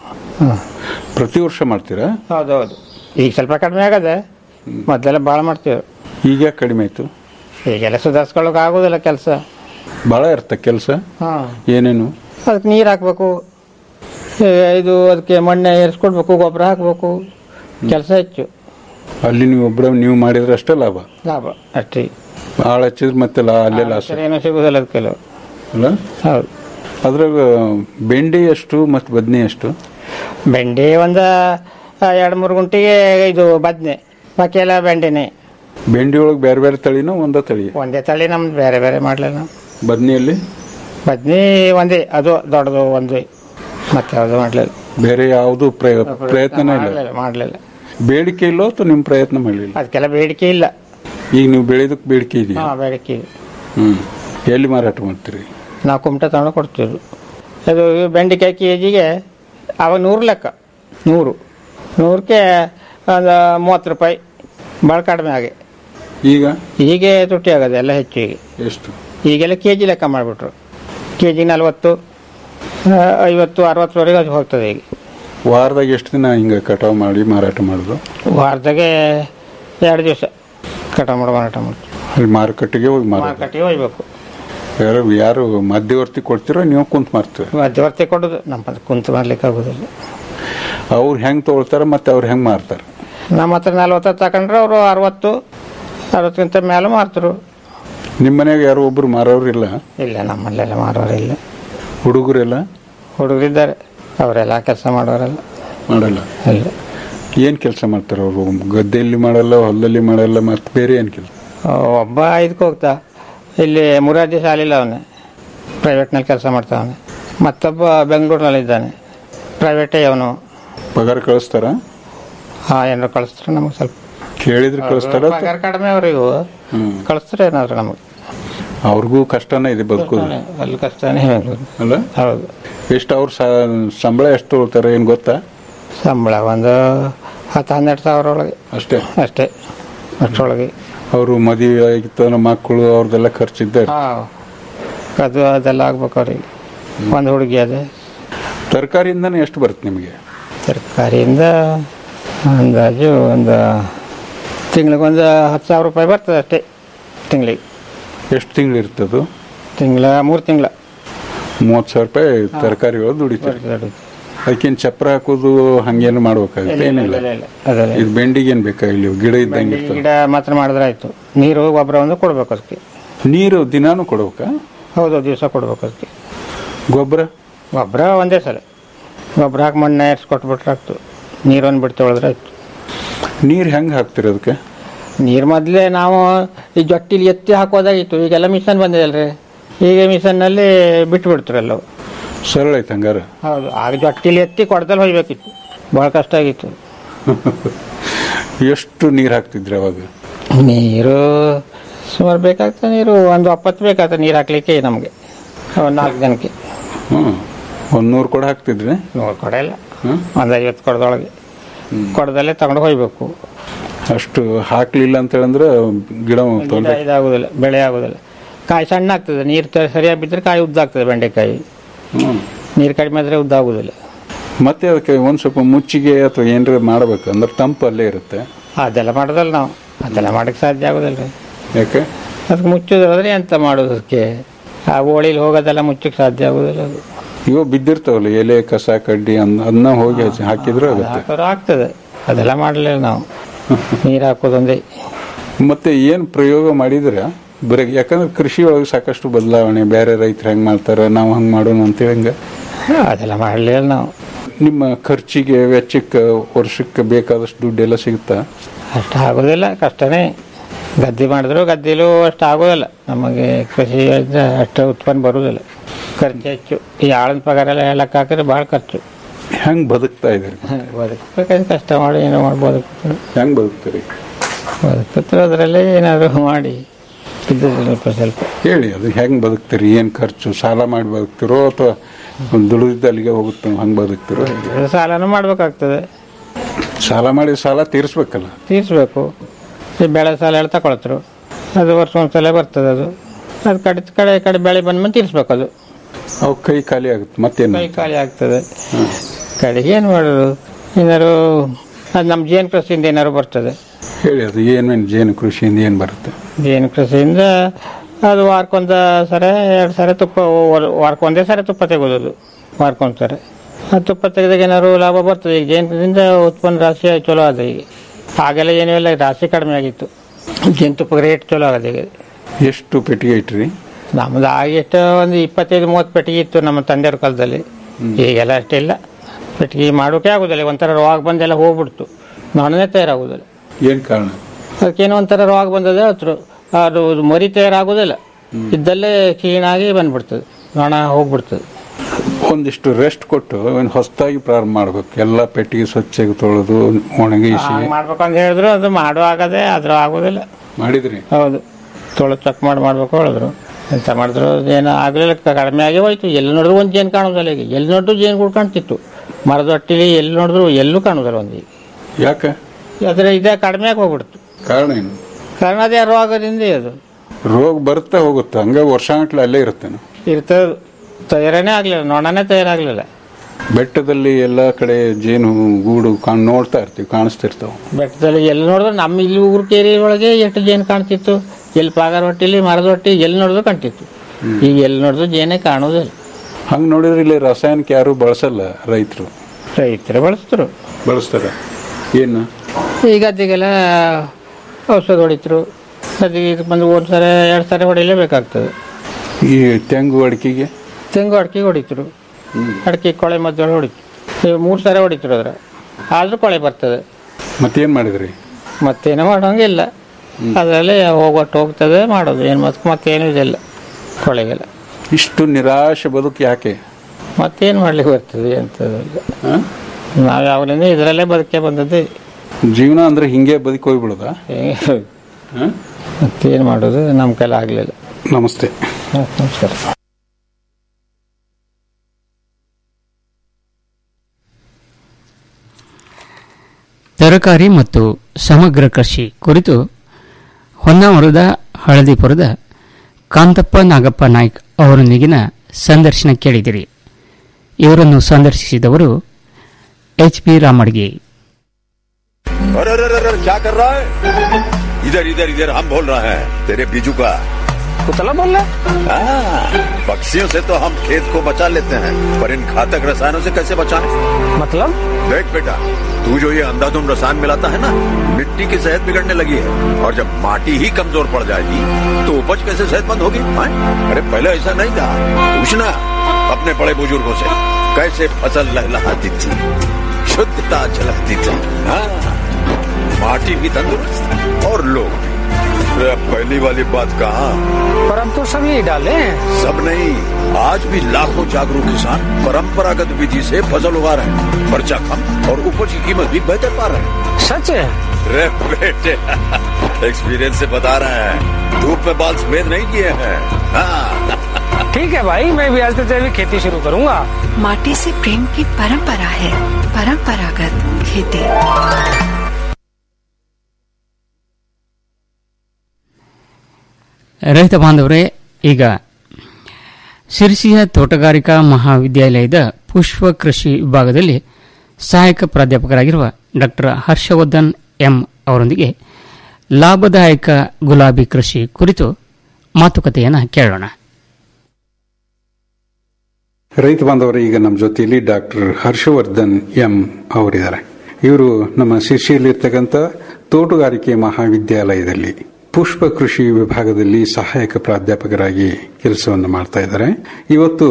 ಪ್ರತಿ ವರ್ಷ ಮಾಡ್ತೀರಾ ಹೌದೌದು ಈಗ ಸ್ವಲ್ಪ ಕಡಿಮೆ ಆಗದೆ ಮೊದಲೆಲ್ಲ ಭಾಳ ಮಾಡ್ತೀವಿ ಈಗ ಯಾಕೆ ಕಡಿಮೆ ಆಯ್ತು ಈಗೆಲ್ಲ ಸುಧಾರಿಸ್ಕೊಳ್ಳೋಕೆ ಆಗೋದಿಲ್ಲ ಕೆಲಸ ಭಾಳ ಇರುತ್ತೆ ಕೆಲಸ ಹಾಂ ಏನೇನು ಅದಕ್ಕೆ ನೀರು ಹಾಕಬೇಕು ಇದು ಅದಕ್ಕೆ ಮಣ್ಣೆ ಏರಿಸ್ಕೊಡ್ಬೇಕು ಗೊಬ್ಬರ ಹಾಕಬೇಕು ಕೆಲಸ ಹೆಚ್ಚು ಅಲ್ಲಿ ನೀವು ಒಬ್ಬರ ನೀವು ಮಾಡಿದ್ರೆ ಅಷ್ಟೇ ಲಾಭ ಲಾಭ ಅಷ್ಟೇ ಆಳು ಹಚ್ಚಿದ್ರೆ ಮತ್ತೆ ಲಾ ಅಲ್ಲೇ ಲಾಸ್ ಸರಿ ಏನೂ ಸಿಗೋದಿಲ್ಲ ಅದಕ್ಕೆ ಅಲ್ಲ ಹೌದು ಅದ್ರಾಗ ಬೆಂಡೆ ಎಷ್ಟು ಮತ್ತು ಬದನೆ ಎಷ್ಟು ಬೆಂಡೆ ಒಂದು ಎರಡು ಮೂರು ಗುಂಟಿಗೆ ಇದು ಬದನೆ ಬಾಕಿ ಎಲ್ಲ ಬೆಂಡೆನೆ ಬೆಂಡೆ ಒಳಗೆ ಬೇರೆ ಬೇರೆ ತಳಿನೋ ಒಂದೇ ತಳಿ ಒಂದೇ ತಳಿ ನಮ್ದು ಬೇರೆ ಬೇರೆ ಮಾಡಲಿಲ್ಲ ನಾವು ಬದನೆಯಲ್ಲಿ ಬದನೆ ಒಂದೇ ಅದು ದೊಡ್ಡದು ಒಂದೇ ಮತ್ತೆ ಯಾವುದು ಮಾಡಲಿಲ್ಲ ಬೇರೆ ಯಾವುದು ಪ್ರಯತ್ನ ಇಲ್ಲ ಮಾಡಲಿಲ್ಲ ಮಾಡಲಿಲ್ಲ ಬೇಡಿಕೆ ಇಲ್ಲೋ ಅಥವಾ ನಿಮ್ಮ ಪ್ರಯತ್ನ ಮಾಡಲಿಲ್ಲ ಅದಕ್ಕೆಲ್ಲ ಬೇಡಿಕೆ ಇಲ್ಲ ಈಗ ನೀವು ಬೆಳೆದಕ್ಕೆ ಬೇಡಿಕೆ ಇದೆಯಾ ಹಾಂ ಬೇಡಿಕೆ ಇದೆ ಹ್ಮ್ ಎಲ್ಲಿ ಮಾರಾಟ ಮಾಡ್ತೀರಿ ನಾವು ಕುಮಟೆ ತಗೊಂಡು ಕೊಡ್ತೀವಿ ಅದು ಬೆಂಡೆಕಾಯಿ ಕೆ ಜಿಗೆ ಅವಾಗ ನೂರು ಲೆಕ್ಕ ನೂರು ನೂರಕ್ಕೆ ಒಂದು ಮೂವತ್ತು ರೂಪಾಯಿ ಭಾಳ ಕಡಿಮೆ ಆಗಿ ಈಗ ಹೀಗೆ ತುಟ್ಟಿ ಆಗೋದು ಎಲ್ಲ ಹೆಚ್ಚು ಈಗ ಎಷ್ಟು ಈಗೆಲ್ಲ ಕೆ ಜಿ ಲೆಕ್ಕ ಮಾಡಿಬಿಟ್ರು ಕೆ ಜಿಗೆ ನಲ್ವತ್ತು ಆ, ಐವತ್ತು ಅರವತ್ತರವರೆಗೆ ಅದು ಹೋಗ್ತದೆ ಈಗ ವಾರದಾಗ ಎಷ್ಟು ದಿನ ಹಿಂಗೆ ಕಟಾವು ಮಾಡಿ ಮಾರಾಟ ಮಾಡೋದು ವಾರದಾಗೆ ಎರಡು ದಿವಸ ಕಟ ಮಾಡೋ ಮಾರಾಟ ಮಾಡ್ತೀವಿ ಅಲ್ಲಿ ಮಾರುಕಟ್ಟೆಗೆ ಹೋಗಿ ಮಾರಾಟ ಮಾರ್ಕೆಟಿಗೆ ಹೋಗ್ಬೇಕು ಯಾರು ಯಾರು ಮಧ್ಯವರ್ತಿ ಕೊಡ್ತೀರೋ ನೀವು ಕುಂತ ಮಾರ್ತೀರ ಮಧ್ಯವರ್ತಿ ಕೊಡೋದು ನಮ್ಮ ಕುಂತು ಮಾಡ್ಲಿಕ್ಕೆ ಆಗೋದಿಲ್ಲ ಅವ್ರು ಹೆಂಗೆ ತೊಗೊಳ್ತಾರೆ ಮತ್ತೆ ಅವ್ರು ಹೆಂಗೆ ಮಾರ್ತಾರೆ ನಮ್ಮ ಹತ್ರ ನಲ್ವತ್ತು ತಗೊಂಡ್ರೆ ಅವರು ಅರವತ್ತು ಅರವತ್ತಕ್ಕಿಂತ ಮೇಲೆ ಮಾರ್ತರು ನಿಮ್ಮ ಮನೆಯಾಗ ಯಾರೋ ಒಬ್ರು ಮಾರೋರು ಇಲ್ಲ ಇಲ್ಲ ನಮ್ಮಲ್ಲೆಲ್ಲ ಮಾರೋರಿಲ್ಲ ಹುಡುಗರೆಲ್ಲ ಹುಡುಗರಿದ್ದಾರೆ ಅವರೆಲ್ಲ ಕೆಲಸ ಮಾಡೋರೆಲ್ಲ ಮಾಡಲ್ಲ ಇಲ್ಲ ಏನು ಕೆಲಸ ಮಾಡ್ತಾರೆ ಅವರು ಗದ್ದೆಯಲ್ಲಿ ಮಾಡಲ್ಲ ಹೊಲದಲ್ಲಿ ಮಾಡಲ್ಲ ಮತ್ತೆ ಬೇರೆ ಏನು ಕೆಲಸ ಒಬ್ಬ ಇದಕ್ಕೆ ಹೋಗ್ತಾ ಇಲ್ಲಿ ಮುರಾರ್ಜಿ ಶಾಲಿಲ್ಲ ಅವನೇ ಪ್ರೈವೇಟ್ನಲ್ಲಿ ಕೆಲಸ ಮಾಡ್ತಾವನೆ ಮತ್ತೊಬ್ಬ ಬೆಂಗಳೂರಿನಲ್ಲಿದ್ದಾನೆ ಪ್ರೈವೇಟೇ ಅವನು ಪಗಾರ ಕಳಿಸ್ತಾರ ಹಾಂ ಏನಾರು ಕಳಿಸ್ತಾರೆ ನಮಗೆ ಸ್ವಲ್ಪ ಕೇಳಿದ್ರೆ ಕಳಿಸ್ತಾರ ಪಗಾರ ಕಡಿಮೆ ಅವರಿಗೂ ಹ್ಮ್ ಕಳಿಸ್ತಾರೆ ಏನಾದ್ರು ನಮಗೆ ಅವ್ರಿಗೂ ಕಷ್ಟನೇ ಇದೆ ಬದುಕೋದು ಅಲ್ಲಿ ಕಷ್ಟನೇ ಬೆಂಗಳೂರು ಅಲ್ಲ ಹೌದು ಎಷ್ಟು ಅವ್ರ ಸಂಬಳ ಎಷ್ಟು ತೊಗೊಳ್ತಾರೆ ಏನು ಗೊತ್ತಾ ಸಂಬಳ ಒಂದು ಹತ್ತು ಹನ್ನೆರಡು ಸಾವಿರ ಒಳಗೆ ಅಷ್ಟೇ ಅಷ್ಟೇ ಅಷ್ಟರೊಳಗೆ ಅವರು ಮದುವೆ ಆಗಿತ್ತು ನಮ್ಮ ಮಕ್ಕಳು ಅವ್ರದ್ದೆಲ್ಲ ಖರ್ಚಿದ್ದೆ ಹಾಂ ಅದು ಅದೆಲ್ಲ ಆಗ್ಬೇಕು ಅವ್ರಿಗೆ ಒಂದು ಹುಡುಗಿ ಅದೇ ತರಕಾರಿಯಿಂದನೇ ಎಷ್ಟು ಬರುತ್ತೆ ನಿಮಗೆ ತರಕಾರಿಯಿಂದ ಅಂದಾಜು ಒಂದು ತಿಂಗಳಿಗೆ ಒಂದು ಹತ್ತು ಸಾವಿರ ರೂಪಾಯಿ ಬರ್ತದೆ ಅಷ್ಟೇ ತಿಂಗಳಿಗೆ ಎಷ್ಟು ತಿಂಗಳು ಇರ್ತದು ತಿಂಗಳ ಮೂರು ತಿಂಗಳ ಮೂವತ್ತು ಸಾವಿರ ರೂಪಾಯಿ ತರಕಾರಿಗಳು ದುಡಿತಾರೆ ಅದಕ್ಕೇನು ಚಪ್ರ ಹಾಕೋದು ಹಂಗೇನು ಮಾಡ್ಬೇಕಾಗುತ್ತೆ ಏನಿಲ್ಲ ಅದೆಲ್ಲ ಇದು ಬೆಂಡಿಗೆ ಏನು ಬೇಕಾ ಇಲ್ಲಿ ಗಿಡ ಇದ್ದಂಗೆ ಇರ್ತದೆ ಗಿಡ ಮಾತ್ರ ಮಾಡಿದ್ರೆ ಆಯ್ತು ನೀರು ಗೊಬ್ಬರ ಒಂದು ಕೊಡ್ಬೇಕು ಅದಕ್ಕೆ ನೀರು ದಿನಾನು ಕೊಡ್ಬೇಕಾ ಹೌದು ದಿವಸ ಕೊಡ್ಬೇಕು ಅದಕ್ಕೆ ಗೊಬ್ಬರ ಗೊಬ್ಬರ ಒಂದೇ ಸಲ ಗೊಬ್ಬರ ಹಾಕಿ ಮಣ್ಣು ಏರ್ಸಿ ಕೊಟ್ಬಿಟ್ರೆ ಆಗ್ತು ನೀರನ್ನು ಬಿಟ್ಟು ತೊಳೆದ್ರೆ ಆಯ್ತು ನೀರು ಹೆಂಗೆ ಹಾಕ್ತೀರಿ ಅದಕ್ಕೆ ನೀರು ಮೊದಲೇ ನಾವು ಈ ಜೊಟ್ಟಿಲಿ ಎತ್ತಿ ಹಾಕೋದಾಗಿತ್ತು ಈಗೆಲ್ಲ ಮಿಷನ್ ಬಂದಿದೆ ಅಲ್ರಿ ಈಗ ಮಿಷನ್ನಲ್ಲಿ ಬಿಟ್ಟು ಬಿಡ್ತಾರಲ್ಲ ಅವು. ಸರಳ ಐತೆ ಹಂಗಾರೆ ಹೌದು ಆಗ ಜೊಟ್ಟಿಲಿ ಎತ್ತಿ ಕೊಡ್ದಲ್ಲಿ ಹೋಗ್ಬೇಕಿತ್ತು ಭಾಳ ಕಷ್ಟ ಆಗಿತ್ತು ಎಷ್ಟು ನೀರು ಹಾಕ್ತಿದ್ರಿ ಅವಾಗ ನೀರು ಸುಮಾರು ಬೇಕಾಗ್ತದೆ ನೀರು ಒಂದು ಒಪ್ಪತ್ತು ಬೇಕಾಗ್ತದೆ ನೀರು ಹಾಕ್ಲಿಕ್ಕೆ ನಮಗೆ ಒಂದು ನಾಲ್ಕು ಜನಕ್ಕೆ ಹ್ಞೂ ಒಂದು ನೂರು ಕೂಡ ಹಾಕ್ತಿದ್ರಿ ನೂರು ಕೊಡ ಇಲ್ಲ ಹ್ಮ್? ಒಂದು ಐವತ್ತು ಕೊಡದೊಳಗೆ ಕೊಡದಲ್ಲೇ ತಗೊಂಡು ಹೋಗ್ಬೇಕು ಅಷ್ಟು ಹಾಕ್ಲಿಲ್ಲ ಅಂತ ಹೇಳಿದ್ರೆ ಗಿಡ ಗಿಡ ತೊಂದರೆ ಇದಾಗುದಿಲ್ಲ ಬೆಳೆ ಆಗುದಿಲ್ಲ ಕಾಯಿ ಸಣ್ಣ ಆಗ್ತದೆ ನೀರು ತ- ಸರಿಯಾಗಿ ಬಿದ್ದರೆ ಕಾಯಿ ಉದ್ದ ಆಗ್ತದೆ ಬೆಂಡೆಕಾಯಿ ಹ್ಞೂ ನೀರು ಕಡಿಮೆ ಆದರೆ ಉದ್ದ ಆಗುದಿಲ್ಲ ಮತ್ತೆ ಅದಕ್ಕೆ ಒಂದು ಸ್ವಲ್ಪ ಮುಚ್ಚಿಗೆ ಅಥವಾ ಏನಾರ ಮಾಡ್ಬೇಕು ಅಂದ್ರೆ ತಂಪು ಅಲ್ಲೇ ಇರುತ್ತೆ ಅದೆಲ್ಲ ಮಾಡೋದಲ್ಲ ನಾವು ಅದೆಲ್ಲ ಮಾಡಕ್ಕೆ ಸಾಧ್ಯ ಆಗೋದಿಲ್ಲ ರೀ ಯಾಕೆ ಅದಕ್ಕೆ ಮುಚ್ಚೋದಾದ್ರೆ ಎಂತ ಮಾಡೋದು ಅದಕ್ಕೆ ಆ ಓಳಿಲಿ ಹೋಗೋದೆಲ್ಲ ಮುಚ್ಚಕ್ಕೆ ಸಾಧ್ಯ ಆಗೋದಿಲ್ಲ ಅದು ಇವು ಬಿದ್ದಿರ್ತಾವಲ್ಲ ಎಲೆ ಕಸ ಕಡ್ಡಿ ಅನ್ನ ಅದನ್ನ ಹೋಗಿ ಹಚ್ಚಿ- ಹಾಕಿದ್ರೆ ಆಗುತ್ತೆ ಹಾಕೋರು ಆಗ್ತದೆ ಅದೆಲ್ಲ ಮಾಡಲಿಲ್ಲ ನಾವು ನೀರು ಹಾಕೋದೊಂದೇ ಮತ್ತೆ ಏನು ಪ್ರಯೋಗ ಮಾಡಿದ್ರೆ ಬರೀ ಯಾಕಂದ್ರೆ ಕೃಷಿ ಒಳಗೆ ಸಾಕಷ್ಟು ಬದಲಾವಣೆ ಬೇರೆ ರೈತರು ಹೆಂಗೆ ಮಾಡ್ತಾರೆ ನಾವು ಹಂಗೆ ಮಾಡೋಣ ಅಂತೇಳಿ ಹಂಗೆ ಅದೆಲ್ಲ ಮಾಡಲಿಲ್ಲ ನಾವು ನಿಮ್ಮ ಖರ್ಚಿಗೆ ವೆಚ್ಚಕ್ಕೆ ವರ್ಷಕ್ಕೆ ಬೇಕಾದಷ್ಟು ದುಡ್ಡೆಲ್ಲ ಸಿಗುತ್ತಾ ಅಷ್ಟು ಆಗೋದಿಲ್ಲ ಕಷ್ಟನೇ ಗದ್ದೆ ಮಾಡಿದ್ರು ಗದ್ದೆಲೂ ಅಷ್ಟು ಆಗೋದಿಲ್ಲ ನಮಗೆ ಕೃಷಿ ಇದ್ರೆ ಅಷ್ಟು ಉತ್ಪನ್ನ ಬರುವುದಿಲ್ಲ ಖರ್ಚು ಹೆಚ್ಚು ಈ ಆಳಿನ ಪಗಾರ ಎಲ್ಲ ಲೆಕ್ಕ ಹಾಕಿದ್ರೆ ಭಾಳ ಖರ್ಚು ಹೆಂಗೆ ಬದುಕ್ತಾ ಇದ್ದೀರಿ ಬದುಕಬೇಕಾದ್ರೆ ಕಷ್ಟ ಮಾಡಿ ಏನೋ ಮಾಡ್ಬೋದು ಹೆಂಗೆ ಬದುಕ್ತೀರಿ ಬದುಕುತ್ತೆ ಅದರಲ್ಲೇ ಏನಾದರೂ ಮಾಡಿ ಇದ್ದದ್ದು ಸ್ವಲ್ಪ ಸ್ವಲ್ಪ ಹೇಳಿ ಅದು ಹೆಂಗೆ ಬದುಕ್ತೀರಿ ಏನು ಖರ್ಚು ಸಾಲ ಮಾಡಿ ಬದುಕ್ತಿರೋ ಅಥವಾ ದುಡಿದ ಅಲ್ಲಿಗೆ ಹೋಗುತ್ತೆ ಹಂಗೆ ಬದುಕ್ತಿರೋ ಹೇಗೆ? ಸಾಲನೂ ಮಾಡ್ಬೇಕಾಗ್ತದೆ ಸಾಲ ಮಾಡಿ ಸಾಲ ತೀರಿಸ್ಬೇಕಲ್ಲ ತೀರಿಸ್ಬೇಕು ಈ ಬೆಳೆ ಸಾಲ ಎಲ್ಲ ತಗೊಳ್ತರು ಅದು ವರ್ಷ ಒಂದ್ಸಲ ಬರ್ತದೆ ಅದು ಅದು ಕಡೆ ಕಡೆ ಕಡೆ ಬೆಳೆ ಬಂದ್ಮೇಲೆ ತೀರಿಸ್ಬೇಕು ಅದು ಅವು ಕೈ ಖಾಲಿ ಆಗುತ್ತೆ ಮತ್ತೇನು ಕೈ ಖಾಲಿ ಆಗ್ತದೆ ಕಡೆಗೆ ಏನು ಮಾಡೋದು ಏನಾರು ಅದು ನಮ್ಮ ಜೇನು ಕೃಷಿಯಿಂದ ಏನಾದ್ರು ಬರ್ತದೆ ಹೇಳಿ ಅದು ಏನೇನು ಜೇನು ಕೃಷಿಯಿಂದ ಏನು ಬರುತ್ತೆ ಜೇನು ಕೃಷಿಯಿಂದ ಅದು ವಾರಕ್ಕೊಂದು ಸರ ಎರಡು ಸರ ತುಪ್ಪ ವ- ವಾರಕ್ಕೊಂದೇ ಸರ ತುಪ್ಪ ತೆಗೋದು ವಾರಕ್ಕೊಂದು ಸರ ಆ ತುಪ್ಪ ತೆಗೆದಾಗ ಏನಾದ್ರು ಲಾಭ ಬರ್ತದೆ ಈಗ ಜೇನುದಿಂದ ಉತ್ಪನ್ನ ರಾಶಿ ಚಲೋ ಅದ ಈಗ ಆಗೆಲ್ಲ ಏನೂ ಇಲ್ಲ ರಾಶಿ ಕಡಿಮೆ ಆಗಿತ್ತು ಜೇನುತುಪ್ಪದ ರೇಟ್ ಚಲೋ ಆಗದ ಈಗ ಎಷ್ಟು ಪೆಟ್ಟಿಗೆ ಇಟ್ರಿ ನಮ್ದು ಆಗ ಎಷ್ಟು ಒಂದು ಇಪ್ಪತ್ತೈದು ಮೂವತ್ತು ಪೆಟ್ಟಿಗೆ ಇತ್ತು ನಮ್ಮ ತಂದೆಯವ್ರ ಕಾಲದಲ್ಲಿ ಈಗೆಲ್ಲ ಅಷ್ಟಿಲ್ಲ ಪೆಟ್ಟಿಗೆ ಮಾಡೋಕೆ ಆಗೋದಿಲ್ಲ ಒಂಥರ ರೋಗ ಬಂದೆಲ್ಲ ಹೋಗ್ಬಿಡ್ತು ನೊಣನೇ ತಯಾರಾಗೋದಿಲ್ಲ ಏನು ಕಾರಣ ಅದಕ್ಕೇನೋ ಒಂಥರ ರೋಗ ಬಂದದೆ ಹತ್ರ ಅದು ಮರಿ ತಯಾರಾಗೋದಿಲ್ಲ ಇದ್ದಲ್ಲೇ ಕ್ಷೀಣಾಗಿ ಬಂದ್ಬಿಡ್ತದೆ ನೊಣ ಹೋಗ್ಬಿಡ್ತದೆ ಒಂದಿಷ್ಟು ರೆಸ್ಟ್ ಕೊಟ್ಟು ಒಂದು ಹೊಸದಾಗಿ ಪ್ರಾರಂಭ ಮಾಡ್ಬೇಕು ಎಲ್ಲ ಪೆಟ್ಟಿಗೆ ಸ್ವಚ್ಛಗೆ ತೊಳೆದು ಒಣಗಿಸಿ ಹಾಗೆ ಮಾಡ್ಬೇಕು ಅಂತ ಹೇಳಿದ್ರು ಅದು ಮಾಡೋ ಆಗದೆ ಅದ್ರ ಆಗೋದಿಲ್ಲ ಮಾಡಿದ್ರಿ ಹೌದು ತೊಳೆದು ಚೆಕ್ ಮಾಡಿ ಮಾಡ್ಬೇಕು ಹೇಳಿದ್ರು ಎಂತ ಮಾಡಿದ್ರು ಏನು ಆಗಲಿಲ್ಲ ಕಡಿಮೆ ಆಗಿ ಹೋಯ್ತು ಎಲ್ಲಿ ನೋಡಿದ್ರು ಒಂದು ಜೇನು ಕಾಣೋದಿಲ್ಲ ಈಗ ಎಲ್ಲಿ ನೋಡಿದ್ರು ಜೇನುಗಳು ಕಾಣ್ತಿತ್ತು ಮರದ ಹೊಟ್ಟಿಲಿ ಎಲ್ಲಿ ನೋಡಿದ್ರು ಎಲ್ಲೂ ಕಾಣೋದಿಲ್ಲ ಒಂದು ಈಗ ಯಾಕೆ ಅದರ ಇದೇ ಕಡಿಮೆ ಆಗಿ ಹೋಗ್ಬಿಡ್ತು ಕಾರಣ ಏನು ಕಾರಣ ಅದೇ ರೋಗದಿಂದ ಅದು ರೋಗ ಬರುತ್ತಾ ಹೋಗುತ್ತೆ ಹಂಗೆ ವರ್ಷಾಂಟ್ಲೆ ಅಲ್ಲೇ ಇರುತ್ತೇನೆ ಇರ್ತದೆ ತಯಾರನೇ ಆಗಲಿಲ್ಲ ನೊಣನೇ ತಯಾರಾಗಲಿಲ್ಲ ಬೆಟ್ಟದಲ್ಲಿ ಎಲ್ಲ ಕಡೆ ಜೇನು ಗೂಡು ಕಾಣ್ ನೋಡ್ತಾ ಇರ್ತೀವಿ ಕಾಣಿಸ್ತಿರ್ತಾವ ಬೆಟ್ಟದಲ್ಲಿ ಎಲ್ಲಿ ನೋಡಿದ್ರು ನಮ್ಮ ಇಲ್ಲಿ ಊರು ಕೇರಿ ಒಳಗೆ ಎಷ್ಟು ಜೇನು ಕಾಣ್ತಿತ್ತು ಎಲ್ಲಿ ಪಾಗಾರ ಹೊಟ್ಟಿಲಿ ಮರದ ಹೊಟ್ಟಿ ಎಲ್ಲಿ ನೋಡಿದ್ರು ಕಾಣ್ತಿತ್ತು ಈಗ ಎಲ್ಲಿ ನೋಡಿದ್ರು ಜೇನೇ ಕಾಣೋದಿಲ್ಲ ಹಂಗೆ ನೋಡಿದ್ರೆ ಇಲ್ಲಿ ರಾಸಾಯನಿಕ ಯಾರು ಬಳಸಲ್ಲ ರೈತರು ರೈತರು ಬಳಸ್ತರು ಬಳಸ್ತಾರ ಏನು ಈಗ ಅದಕ್ಕೆಲ್ಲ ಔಷಧ ಹೊಡಿತರು ಅದಕ್ಕೆ ಇದು ಬಂದು ಒಂದು ಸಲ ಎರಡು ಸಲ ಹೊಡಿಲೇಬೇಕಾಗ್ತದೆ ಈ ತೆಂಗು ಅಡಿಕೆಗೆ ತೆಂಗು ಅಡಿಕೆ ಹೊಡಿತರು ಅಡಿಕೆ ಕೊಳೆ ಮದ್ದು ಹೊಡಿತು ಈಗ ಮೂರು ಸಲ ಹೊಡಿತರು ಅದ್ರ ಆದರೂ ಕೊಳೆ ಬರ್ತದೆ ಮತ್ತೇನು ಮಾಡಿದ್ರಿ ಮತ್ತೇನು ಮಾಡೋಂಗಿಲ್ಲ ಅದರಲ್ಲಿ ಹೋಗೊಟ್ಟು ಹೋಗ್ತದೆ ಮಾಡೋದು ಏನು ಮತ್ತೆ ಮತ್ತೇನು ಇದಿಲ್ಲ ಕೊಳೆಗೆಲ್ಲ ಇಷ್ಟು ನಿರಾಶೆ ಬದುಕು ಯಾಕೆ ಮತ್ತೇನು ಮಾಡ್ಲಿಕ್ಕೆ ಬರ್ತದೆ ಅಂತದಿಲ್ಲ ನಾವು ಯಾವಾಗಲಿಂದ ಇದರಲ್ಲೇ ಬದುಕೆ ಬಂದದ್ದೇ ಜೀವನ ಅಂದ್ರೆ ಹಿಂಗೆ ಬದುಕಿ ಹೋಗ್ಬಿಡೋದ ಮತ್ತೇನು ಮಾಡೋದು ನಮ್ಮ ಕೈಲಿ ಆಗಲಿಲ್ಲ ನಮಸ್ತೆ ನಮಸ್ಕಾರ ತರಕಾರಿ ಮತ್ತು ಸಮಗ್ರ ಕೃಷಿ ಕುರಿತು ಹೊನ್ನಾವರದ ಹಳದಿಪುರದ ಕಾಂತಪ್ಪ ನಾಗಪ್ಪ ನಾಯ್ಕ್ ಅವರೊಂದಿಗಿನ ಸಂದರ್ಶನ ಕೇಳಿದಿರಿ ಇವರನ್ನು ಸಂದರ್ಶಿಸಿದವರು ಎಚ್ ಪಿ ರಾಮಡ್ಗಿ अरे अरे अरे क्या कर रहा है इधर इधर इधर हम बोल रहे हैं तेरे बीजू का कुतला बोल रहा हाँ, पक्षियों से तो हम खेत को बचा लेते हैं पर इन घातक रसायनों से कैसे बचाएं? मतलब देख बेटा तू जो ये अंधाधुंध रसायन मिलाता है ना मिट्टी की सेहत बिगड़ने लगी है और जब माटी ही कमजोर पड़ जाएगी तो उपज कैसे सेहतमंद होगी हाँ? अरे पहले ऐसा नहीं था पूछना अपने बड़े बुजुर्गों से कैसे फसल लहलहाती थी शुद्धता झलकती थी हाँ माटी भी तंदुरुस्त और लोग भी अरे अब पहली वाली बात कहा पर हम तो सब यही डाले हैं सब नहीं आज भी लाखों जागरूक किसान परंपरागत विधि से फसल उगा रहे हैं खर्चा कम और उपज की कीमत भी बेहतर पा रहे हैं सच है रे बेटे एक्सपीरियंस से बता रहे हैं धूप में बाल सफेद नहीं किए हैं हाँ ठीक है भाई मैं भी आज से जैविक खेती शुरू करूंगा माटी से प्रेम की परंपरा है परंपरागत खेती ರೈತ ಬಾಂಧವರೇ ಈಗ ಸಿರಿಸಿಯ ತೋಟಗಾರಿಕಾ ಮಹಾವಿದ್ಯಾಲಯದ ಪುಷ್ಪ ಕೃಷಿ ವಿಭಾಗದಲ್ಲಿ ಸಹಾಯಕ ಪ್ರಾಧ್ಯಾಪಕರಾಗಿರುವ ಡಾಕ್ಟರ್ ಹರ್ಷವರ್ಧನ್ ಎಂ ಅವರೊಂದಿಗೆ ಲಾಭದಾಯಕ ಗುಲಾಬಿ ಕೃಷಿ ಕುರಿತು ಮಾತುಕತೆಯನ್ನು ಕೇಳೋಣ ರೈತ ಬಾಂಧವರು ಈಗ ನಮ್ಮ ಜೊತೆಯಲ್ಲಿ ಡಾಕ್ಟರ್ ಹರ್ಷವರ್ಧನ್ ಎಂ ಅವರಿದ್ದಾರೆ ಇವರು ನಮ್ಮ ಶಿರ್ಷಿಯಲ್ಲಿರ್ತಕ್ಕಂಥ ತೋಟಗಾರಿಕೆ ಮಹಾವಿದ್ಯಾಲಯದಲ್ಲಿ ಪುಷ್ಪ ಕೃಷಿ ವಿಭಾಗದಲ್ಲಿ ಸಹಾಯಕ ಪ್ರಾಧ್ಯಾಪಕರಾಗಿ ಕೆಲಸವನ್ನು ಮಾಡ್ತಾ ಇದ್ದಾರೆ ಇವತ್ತು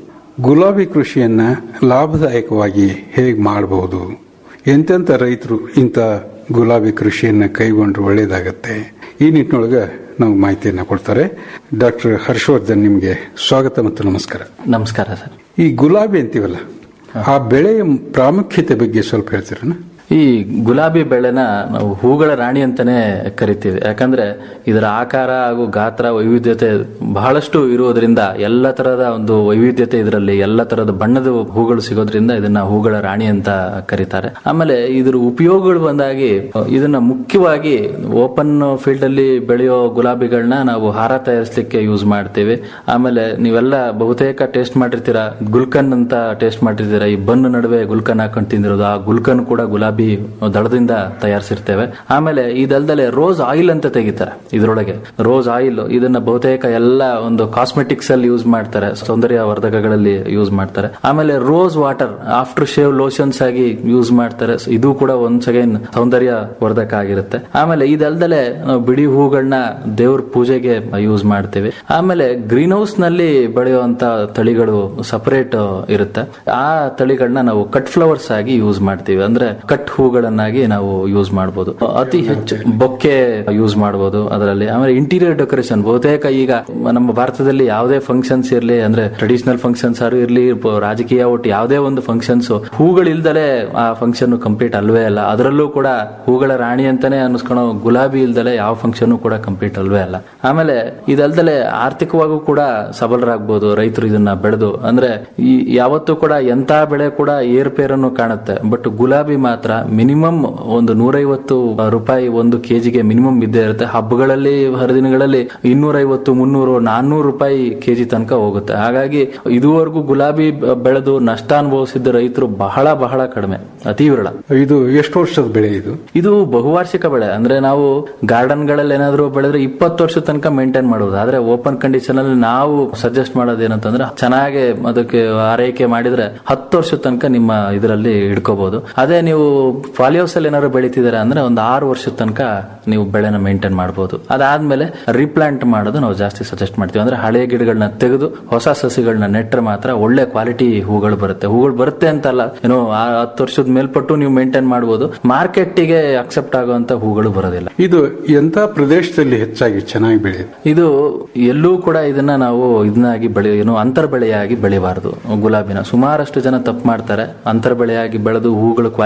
ಗುಲಾಬಿ ಕೃಷಿಯನ್ನ ಲಾಭದಾಯಕವಾಗಿ ಹೇಗೆ ಮಾಡಬಹುದು ಎಂತೆಂಥ ರೈತರು ಇಂಥ ಗುಲಾಬಿ ಕೃಷಿಯನ್ನ ಕೈಗೊಂಡ್ರೆ ಒಳ್ಳೇದಾಗತ್ತೆ ಈ ನಿಟ್ಟಿನೊಳಗೆ ನಾವು ಮಾಹಿತಿಯನ್ನ ಕೊಡ್ತಾರೆ ಡಾಕ್ಟರ್ ಹರ್ಷವರ್ಧನ್ ನಿಮಗೆ ಸ್ವಾಗತ ಮತ್ತು ನಮಸ್ಕಾರ ನಮಸ್ಕಾರ ಸರ್ ಈ ಗುಲಾಬಿ ಅಂತೀವಲ್ಲ ಆ ಬೆಳೆಯ ಪ್ರಾಮುಖ್ಯತೆ ಬಗ್ಗೆ ಸ್ವಲ್ಪ ಹೇಳ್ತೀರಣ್ಣ ಈ ಗುಲಾಬಿ ಬೆಳೆನ ನಾವು ಹೂಗಳ ರಾಣಿ ಅಂತಾನೆ ಕರಿತೀವಿ ಯಾಕಂದ್ರೆ ಇದರ ಆಕಾರ ಹಾಗೂ ಗಾತ್ರ ವೈವಿಧ್ಯತೆ ಬಹಳಷ್ಟು ಇರುವುದರಿಂದ ಎಲ್ಲ ತರಹದ ಒಂದು ವೈವಿಧ್ಯತೆ ಇದರಲ್ಲಿ ಎಲ್ಲ ತರಹದ ಬಣ್ಣದ ಹೂಗಳು ಸಿಗೋದ್ರಿಂದ ಇದನ್ನ ಹೂಗಳ ರಾಣಿ ಅಂತ ಕರೀತಾರೆ ಆಮೇಲೆ ಇದ್ರ ಉಪಯೋಗಗಳು ಬಂದಾಗಿ ಇದನ್ನ ಮುಖ್ಯವಾಗಿ ಓಪನ್ ಫೀಲ್ಡ್ ಅಲ್ಲಿ ಬೆಳೆಯೋ ಗುಲಾಬಿಗಳನ್ನ ನಾವು ಹಾರ ತಯಾರಿಸಲಿಕ್ಕೆ ಯೂಸ್ ಮಾಡ್ತೀವಿ ಆಮೇಲೆ ನೀವೆಲ್ಲ ಬಹುತೇಕ ಟೇಸ್ಟ್ ಮಾಡಿರ್ತೀರಾ ಗುಲ್ಕನ್ ಅಂತ ಟೇಸ್ಟ್ ಮಾಡಿರ್ತೀರಾ ಈ ಬನ್ ನಡುವೆ ಗುಲ್ಕನ್ ಹಾಕೊಂಡು ತಿಂದಿರೋದು ಆ ಗುಲ್ಕನ್ ಕೂಡ ಗುಲಾಬಿ ದಳದಿಂದ ತಯಾರಿಸಿರ್ತೇವೆ ಆಮೇಲೆ ಇದಲ್ದಲೆ ರೋಸ್ ಆಯಿಲ್ ಅಂತ ತೆಗಿತಾರೆ ಇದರೊಳಗೆ ರೋಸ್ ಆಯಿಲ್ ಇದನ್ನ ಬಹುತೇಕ ಎಲ್ಲ ಒಂದು ಕಾಸ್ಮೆಟಿಕ್ಸ್ ಅಲ್ಲಿ ಯೂಸ್ ಮಾಡ್ತಾರೆ ಸೌಂದರ್ಯ ವರ್ಧಕಗಳಲ್ಲಿ ಯೂಸ್ ಮಾಡ್ತಾರೆ ಆಮೇಲೆ rose water after shave lotions ಆಗಿ ಯೂಸ್ ಮಾಡ್ತಾರೆ ಇದು ಕೂಡ ಒನ್ಸ್ ಅಗೇನ್ ಸೌಂದರ್ಯ ವರ್ಧಕ ಆಗಿರುತ್ತೆ ಆಮೇಲೆ ಇದಲ್ದಲೆ ನಾವು ಬಿಡಿ ಹೂಗಳನ್ನ ದೇವ್ರ ಪೂಜೆಗೆ ಯೂಸ್ ಮಾಡ್ತೀವಿ ಆಮೇಲೆ ಗ್ರೀನ್ ಹೌಸ್ ನಲ್ಲಿ ಬೆಳೆಯುವಂತ ತಳಿಗಳು ಸಪರೇಟ್ ಇರುತ್ತೆ ಆ ತಳಿಗಳನ್ನ ನಾವು ಕಟ್ ಫ್ಲವರ್ಸ್ ಆಗಿ ಯೂಸ್ ಮಾಡ್ತೀವಿ ಅಂದ್ರೆ ಕಟ್ ಹೂಗಳನ್ನಾಗಿ ನಾವು ಯೂಸ್ ಮಾಡಬಹುದು ಅತಿ ಹೆಚ್ಚು ಬೊಕ್ಕೆ ಯೂಸ್ ಮಾಡಬಹುದು ಅದರಲ್ಲಿ ಆಮೇಲೆ ಇಂಟೀರಿಯರ್ ಡೆಕೋರೇಷನ್ ಬಹುತೇಕ ಈಗ ನಮ್ಮ ಭಾರತದಲ್ಲಿ ಯಾವುದೇ ಫಂಕ್ಷನ್ಸ್ ಇರಲಿ ಅಂದ್ರೆ ಟ್ರೆಡಿಷನಲ್ ಫಂಕ್ಷನ್ಸ್ ಆರು ಇರಲಿ ರಾಜಕೀಯ ಒಟ್ಟು ಯಾವುದೇ ಒಂದು ಫಂಕ್ಷನ್ಸ್ ಹೂಗಳಿಲ್ದಲೆ ಆ ಫಂಕ್ಷನ್ ಕಂಪ್ಲೀಟ್ ಅಲ್ವೇ ಅಲ್ಲ ಅದರಲ್ಲೂ ಕೂಡ ಹೂಗಳ ರಾಣಿ ಅಂತಾನೆ ಅನ್ಸ್ಕೊಳೋ ಗುಲಾಬಿ ಇಲ್ದಲೆ ಯಾವ ಫಂಕ್ಷನ್ ಕೂಡ ಕಂಪ್ಲೀಟ್ ಅಲ್ವೇ ಅಲ್ಲ ಆಮೇಲೆ ಇದಲ್ದಲೆ ಆರ್ಥಿಕವಾಗೂ ಕೂಡ ಸಬಲರಾಗಬಹುದು ರೈತರು ಇದನ್ನ ಬೆಳೆದು ಅಂದ್ರೆ ಈ ಯಾವತ್ತೂ ಕೂಡ ಎಂತ ಬೆಳೆ ಕೂಡ ಏರ್ಪೇರನ್ನು ಕಾಣುತ್ತೆ ಬಟ್ ಗುಲಾಬಿ ಮಾತ್ರ ಮಿನಿಮಮ್ ಒಂದು ನೂರೈವತ್ತು ರೂಪಾಯಿ ಒಂದು ಕೆಜಿಗೆ ಮಿನಿಮಮ್ ಇದ್ದೇ ಇರುತ್ತೆ ಹಬ್ಬಗಳಲ್ಲಿ ಹರಿದಿನಗಳಲ್ಲಿ ಇನ್ನೂರೈವತ್ತು ಮುನ್ನೂರು ನಾನ್ನೂರು ರೂಪಾಯಿ ಕೆಜಿ ತನಕ ಹೋಗುತ್ತೆ ಹಾಗಾಗಿ ಇದುವರೆಗೂ ಗುಲಾಬಿ ಬ- ಬೆಳೆದು ನಷ್ಟ ಅನುಭವಿಸಿದ್ದ ರೈತರು ಬಹಳ ಬಹಳ ಕಡಿಮೆ ಅತಿ ವಿರಳ ಇದು ಎಷ್ಟು ವರ್ಷದ ಬೆಳೆ ಇದು ಇದು ಬಹುವಾರ್ಷಿಕ ಬೆಳೆ ಅಂದ್ರೆ ನಾವು ಗಾರ್ಡನ್ ಗಳಲ್ಲಿ ಏನಾದ್ರು ಬೆಳೆದ್ರೆ ಇಪ್ಪತ್ತು ವರ್ಷ ತನಕ ಮೇಂಟೈನ್ ಮಾಡುವುದು ಆದ್ರೆ ಓಪನ್ ಕಂಡೀಷನ್ ಅಲ್ಲಿ ನಾವು ಸಜೆಸ್ಟ್ ಮಾಡೋದು ಏನಂತಂದ್ರೆ ಚೆನ್ನಾಗಿ ಅದಕ್ಕೆ ಆರೈಕೆ ಮಾಡಿದ್ರೆ ಹತ್ತು ವರ್ಷ ತನಕ ನಿಮ್ಮ ಇದರಲ್ಲಿ ಇಡ್ಕೋಬಹುದು ಅದೇ ನೀವು ಫಾಲಿಯೋಸ್ ಅಲ್ಲಿ ಏನಾದ್ರು ಬೆಳಿತಿದ್ದಾರೆ ಅಂದ್ರೆ ಒಂದು ಆರು ವರ್ಷದ ತನಕ ನೀವು ಬೆಳೆನ ಮೇಂಟೈನ್ ಮಾಡಬಹುದು ಅದಾದ್ಮೇಲೆ ರೀಪ್ಲಾಂಟ್ ಮಾಡೋದು ನಾವು ಜಾಸ್ತಿ ಸಜೆಸ್ಟ್ ಮಾಡ್ತೀವಿ ಅಂದ್ರೆ ಹಳೆ ಗಿಡಗಳನ್ನ ತೆಗೆದು ಹೊಸ ಸಸಿಗಳನ್ನ ನೆಟ್ರೆ ಮಾತ್ರ ಒಳ್ಳೆ ಕ್ವಾಲಿಟಿ ಹೂಗಳು ಬರುತ್ತೆ ಹೂಗಳು ಬರುತ್ತೆ ಅಂತಲ್ಲ ಏನೋ ಆ ಹತ್ತು ವರ್ಷದ ಮೇಲ್ಪಟ್ಟು ನೀವು ಮೇಂಟೈನ್ ಮಾಡಬಹುದು ಮಾರ್ಕೆಟ್ಗೆ ಅಕ್ಸೆಪ್ಟ್ ಆಗುವಂತ ಹೂಗಳು ಬರೋದಿಲ್ಲ ಇದು ಎಂತ ಪ್ರದೇಶದಲ್ಲಿ ಹೆಚ್ಚಾಗಿ ಚೆನ್ನಾಗಿ ಬೆಳೆಯುತ್ತೆ ಇದು ಎಲ್ಲೂ ಕೂಡ ಇದನ್ನ ನಾವು ಇದನ್ನಾಗಿ ಬೆಳೆ ಏನು ಅಂತರ್ ಬೆಳೆಯಾಗಿ ಬೆಳಿಬಾರದು ಗುಲಾಬಿನ ಸುಮಾರಷ್ಟು ಜನ ತಪ್ಪು ಮಾಡ್ತಾರೆ ಅಂತರ್ ಬೆಳೆಯಾಗಿ ಬೆಳೆದು ಹೂಗಳು ಕ್ವಾಲಿಟಿ ಬರ್ತಿಲ್ಲ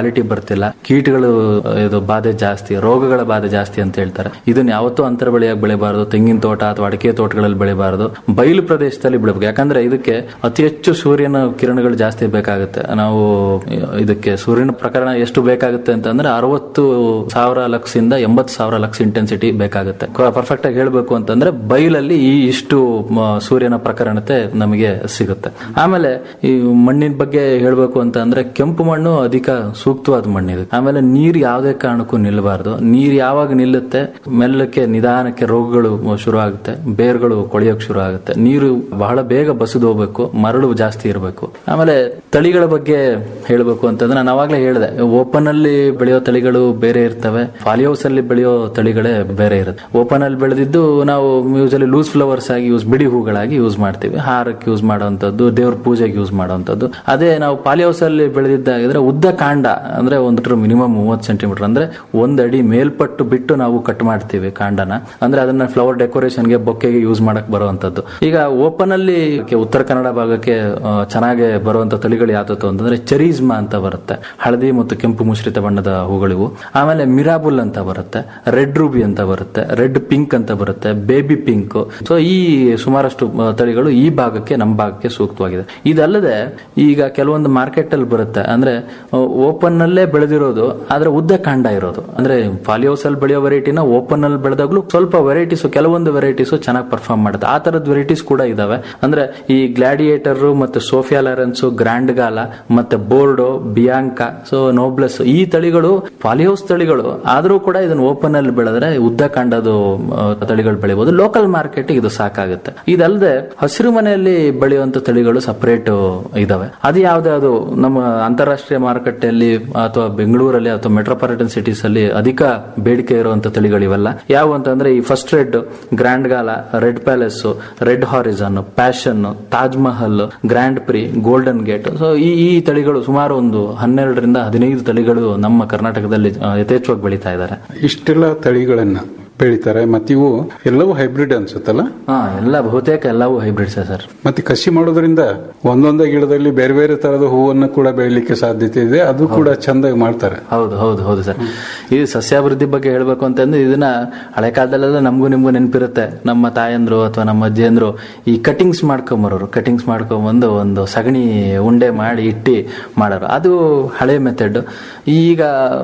ಬರ್ತಿಲ್ಲ ಕೀಟಗಳು ಆ, ಇದು ಬಾಧೆ ಜಾಸ್ತಿ ರೋಗಗಳ ಬಾಧೆ ಜಾಸ್ತಿ ಅಂತ ಹೇಳ್ತಾರೆ ಇದನ್ನ ಯಾವತ್ತೂ ಅಂತರ ಬೆಳೆಯಾಗಿ ಬೆಳೆಬಾರದು ತೆಂಗಿನ ತೋಟ ಅಥವಾ ಅಡಿಕೆ ತೋಟಗಳಲ್ಲಿ ಬೆಳೆಬಾರದು ಬಯಲು ಪ್ರದೇಶದಲ್ಲಿ ಬೆಳಬೇಕು ಯಾಕಂದ್ರೆ ಇದಕ್ಕೆ ಅತಿ ಹೆಚ್ಚು ಸೂರ್ಯನ ಕಿರಣಗಳು ಜಾಸ್ತಿ ಬೇಕಾಗುತ್ತೆ ನಾವು ಇದಕ್ಕೆ ಸೂರ್ಯನ ಪ್ರಕರಣ ಎಷ್ಟು ಬೇಕಾಗುತ್ತೆ ಅಂತಂದ್ರೆ ಅರವತ್ತು ಸಾವಿರ ಲಕ್ಷ ಇಂದ ಎಂಬತ್ತು ಸಾವಿರ ಲಕ್ಷ ಇಂಟೆನ್ಸಿಟಿ ಬೇಕಾಗುತ್ತೆ ಪರ್ಫೆಕ್ಟ್ ಆಗಿ ಹೇಳ್ಬೇಕು ಅಂತಂದ್ರೆ ಬೈಲಲ್ಲಿ ಈ ಇಷ್ಟು ಮ, ಸೂರ್ಯನ ಪ್ರಕರಣತೆ ನಮಗೆ ಸಿಗುತ್ತೆ ಆಮೇಲೆ ಈ ಮಣ್ಣಿನ ಬಗ್ಗೆ ಹೇಳ್ಬೇಕು ಅಂತ ಅಂದ್ರೆ ಕೆಂಪು ಮಣ್ಣು ಅಧಿಕ ಸೂಕ್ತವಾದ ಮಣ್ಣಿದೆ ಆಮೇಲೆ ನೀರು ಯಾವುದೇ ಕಾರಣಕ್ಕೂ ನಿಲ್ಲಬಾರ್ದು ನೀರು ಯಾವಾಗ ನಿಲ್ಲುತ್ತೆ ಮೆಲ್ಲಕ್ಕೆ ನಿಧಾನಕ್ಕೆ ರೋಗಗಳು ಶುರು ಆಗುತ್ತೆ ಬೇರ್ಗಳು ಕೊಳೆಯೋಕ್ ಶುರು ಆಗುತ್ತೆ ನೀರು ಬಹಳ ಬೇಗ ಬಸಿದು ಹೋಗ್ಬೇಕು ಮರಳು ಜಾಸ್ತಿ ಇರಬೇಕು ಆಮೇಲೆ ತಳಿಗಳ ಬಗ್ಗೆ ಹೇಳ್ಬೇಕು ಅಂತಂದ್ರೆ ನಾನು ಅವಾಗ್ಲೇ ಹೇಳಿದೆ ಓಪನ್ ಅಲ್ಲಿ ಬೆಳೆಯೋ ತಳಿಗಳು ಬೇರೆ ಇರ್ತವೆ ಫಾಲಿಹೌಸ್ ಅಲ್ಲಿ ಬೆಳೆಯೋ ತಳಿಗಳೇ ಬೇರೆ ಇರುತ್ತೆ ಓಪನ್ ಅಲ್ಲಿ ಬೆಳೆದಿದ್ದು ನಾವು ಯೂಸಲಿ ಲೂಸ್ ಫ್ಲವರ್ಸ್ ಆಗಿ ಯೂಸ್ ಬಿಡಿ ಹೂಗಳಾಗಿ ಯೂಸ್ ಮಾಡ್ತೀವಿ ಹಾರಕ್ಕೆ ಯೂಸ್ ಮಾಡುವಂತದ್ದು ದೇವ್ರ ಪೂಜೆಗೆ ಯೂಸ್ ಮಾಡುವಂತದ್ದು ಅದೇ ನಾವು ಪಾಲಿಹೌಸ್ ಅಲ್ಲಿ ಬೆಳೆದಿದ್ದಾಗಿದ್ರೆ ಉದ್ದ ಕಾಂಡ ಅಂದ್ರೆ ಒಂದು ಮಿನಿಮಮ್ ಮೂವತ್ತು ಸೆಂಟಿಮೀಟರ್ ಅಂದ್ರೆ ಒಂದ್ ಅಡಿ ಮೇಲ್ಪಟ್ಟು ಬಿಟ್ಟು ನಾವು ಕಟ್ ಮಾಡ್ತೀವಿ ಕಾಂಡನ ಅಂದ್ರೆ ಅದನ್ನ ಫ್ಲವರ್ ಡೆಕೋರೇಷನ್ಗೆ ಬೊಕ್ಕೆಗೆ ಯೂಸ್ ಮಾಡಕ್ ಬರುವಂತದ್ದು ಈಗ ಓಪನ್ ಅಲ್ಲಿ ಕೆ- ಉತ್ತರ ಕನ್ನಡ ಭಾಗಕ್ಕೆ ಆ, ಚೆನ್ನಾಗಿ ಬರುವಂತ ತಳಿಗಳು ಯಾವ್ದು ಅಂತಂದ್ರೆ ಚೆರೀಸ್ಮಾ ಅಂತ ಬರುತ್ತೆ ಹಳದಿ ಮತ್ತು ಕೆಂಪು ಮಿಶ್ರಿತ ಬಣ್ಣದ ಹೂಗಳಿವು ಆಮೇಲೆ ಮಿರಾಬುಲ್ ಅಂತ ಬರುತ್ತೆ ರೆಡ್ ರೂಬಿ ಅಂತ ಬರುತ್ತೆ ರೆಡ್ ಪಿಂಕ್ ಅಂತ ಬರುತ್ತೆ ಬೇಬಿ ಪಿಂಕ್ ಸೊ ಈ ಸುಮಾರಷ್ಟು ಆ, ತಳಿಗಳು ಈ ಭಾಗಕ್ಕೆ ನಮ್ಮ ಭಾಗಕ್ಕೆ ಸೂಕ್ತವಾಗಿದೆ ಇದಲ್ಲದೆ ಈಗ ಕೆಲವೊಂದು ಮಾರ್ಕೆಟ್ ಅಲ್ಲಿ ಬರುತ್ತೆ ಅಂದ್ರೆ ಓಪನ್ ನಲ್ಲೇ ಬೆಳೆದಿರೋದು ಆದ್ರೆ ಉದ್ದ ಕಾಂಡ ಇರೋದು ಅಂದ್ರೆ ಪಾಲಿಹೌಸ್ ಅಲ್ಲಿ ಬೆಳೆಯೋ ವೆರೈಟಿನ ಓಪನ್ ಅಲ್ಲಿ ಬೆಳೆದಾಗ್ಲೂ ಸ್ವಲ್ಪ ವೆರೈಟೀಸ್ ಕೆಲವೊಂದು ವೆರೈಟೀಸ್ ಚೆನ್ನಾಗಿ ಪರ್ಫಾರ್ಮ್ ಮಾಡುತ್ತೆ ಆ ತರದ ವೆರೈಟೀಸ್ ಕೂಡ ಇದಾವೆ ಅಂದ್ರೆ ಈ ಗ್ಲಾಡಿಯೇಟರ್ ಮತ್ತೆ ಸೋಫಿಯಾ ಲಾರೆನ್ಸ್ ಗ್ರ್ಯಾಂಡ್ ಗಾಲ ಮತ್ತೆ ಬೋರ್ಡೋ ಬಿಯಾಂಕಾ ಸೊ ನೋಬ್ಲೆಸ್ ಈ ತಳಿಗಳು ಪಾಲಿಹೌಸ್ ತಳಿಗಳು ಆದ್ರೂ ಕೂಡ ಇದನ್ನ ಓಪನ್ ಅಲ್ಲಿ ಬೆಳೆದ್ರೆ ಉದ್ದ ಕಾಂಡದು ಆ, ತಳಿಗಳು ಬೆಳಿಬಹುದು ಲೋಕಲ್ ಮಾರ್ಕೆಟ್ ಇದು ಸಾಕಾಗುತ್ತೆ ಇದಲ್ಲದೆ ಹಸಿರು ಮನೆಯಲ್ಲಿ ಬೆಳೆಯುವಂತ ತಳಿಗಳು ಸಪರೇಟ್ ಇದಾವೆ ಅದು ಯಾವ್ದಾದ್ರು ನಮ್ಮ ಅಂತಾರಾಷ್ಟ್ರೀಯ ಮಾರುಕಟ್ಟೆಯಲ್ಲಿ ಅಥವಾ ಬೆಂಗಳೂರಲ್ಲಿ ಅಥವಾ ಮೆಟ್ರೋಪಾಲಿಟನ್ ಸಿಟೀಸ್ ಅಲ್ಲಿ ಅಧಿಕ ಬೇಡಿಕೆ ಇರುವಂತ ತಳಿಗಳು ಇವೆಲ್ಲ ಯಾವ ಅಂತಂದ್ರೆ ಈ first red grand gala red palace red Harrison passion Taj Mahal grand prix golden gate so ಈ ಈ ತಳಿಗಳು ಸುಮಾರು ಒಂದು ಹನ್ನೆರಡರಿಂದ ಹದಿನೈದು ತಳಿಗಳು ನಮ್ಮ ಕರ್ನಾಟಕದಲ್ಲಿ ಆ, ಯಥೇಚ್ಛವಾಗಿ ಬೆಳೀತಾ ಇದ್ದಾರೆ ಇಷ್ಟೆಲ್ಲ ತಳಿಗಳನ್ನ ಬೆಳಿತಾರೆ ಮತ್ತೆ ಇವು ಎಲ್ಲವೂ ಹೈಬ್ರಿಡ್ ಅನ್ಸುತ್ತಲ್ಲ ಹಾ ಎಲ್ಲ ಬಹುತೇಕ ಎಲ್ಲವೂ ಹೈಬ್ರಿಡ್ಸ್ ಸರ್ ಮತ್ತೆ ಕಸಿ ಮಾಡೋದ್ರಿಂದ ಒಂದೊಂದೇ ಗಿಡದಲ್ಲಿ ಬೇರೆ ಬೇರೆ ತರದ ಹೂವನ್ನು ಕೂಡ ಬೆಳಿಲಿಕ್ಕೆ ಸಾಧ್ಯತೆ ಇದೆ ಅದು ಕೂಡ ಚಂದಾಗಿ ಮಾಡ್ತಾರೆ ಹೌದು ಹೌದು ಹೌದು ಸರ್ ಈ ಸಸ್ಯಾಭಿವೃದ್ಧಿ ಬಗ್ಗೆ ಹೇಳ್ಬೇಕು ಅಂತಂದ್ರೆ ಇದನ್ನ ಹಳೆ ಕಾಲದಲ್ಲೆಲ್ಲ ನಮಗೂ ನಿಮ್ಗೂ ನೆನಪಿರುತ್ತೆ ನಮ್ಮ ತಾಯಂದ್ರು ಅಥವಾ ನಮ್ಮ ಅಜ್ಜಿಯಂದ್ರು ಈ ಕಟಿಂಗ್ಸ್ ಮಾಡ್ಕೊಂಬರೋರು ಕಟಿಂಗ್ಸ್ ಮಾಡ್ಕೊಂಬಂದು ಒಂದು ಸಗಣಿ ಉಂಡೆ ಮಾಡಿ ಇಟ್ಟಿ ಮಾಡೋರು ಅದು ಹಳೆ ಮೆಥಡ್ ಈಗ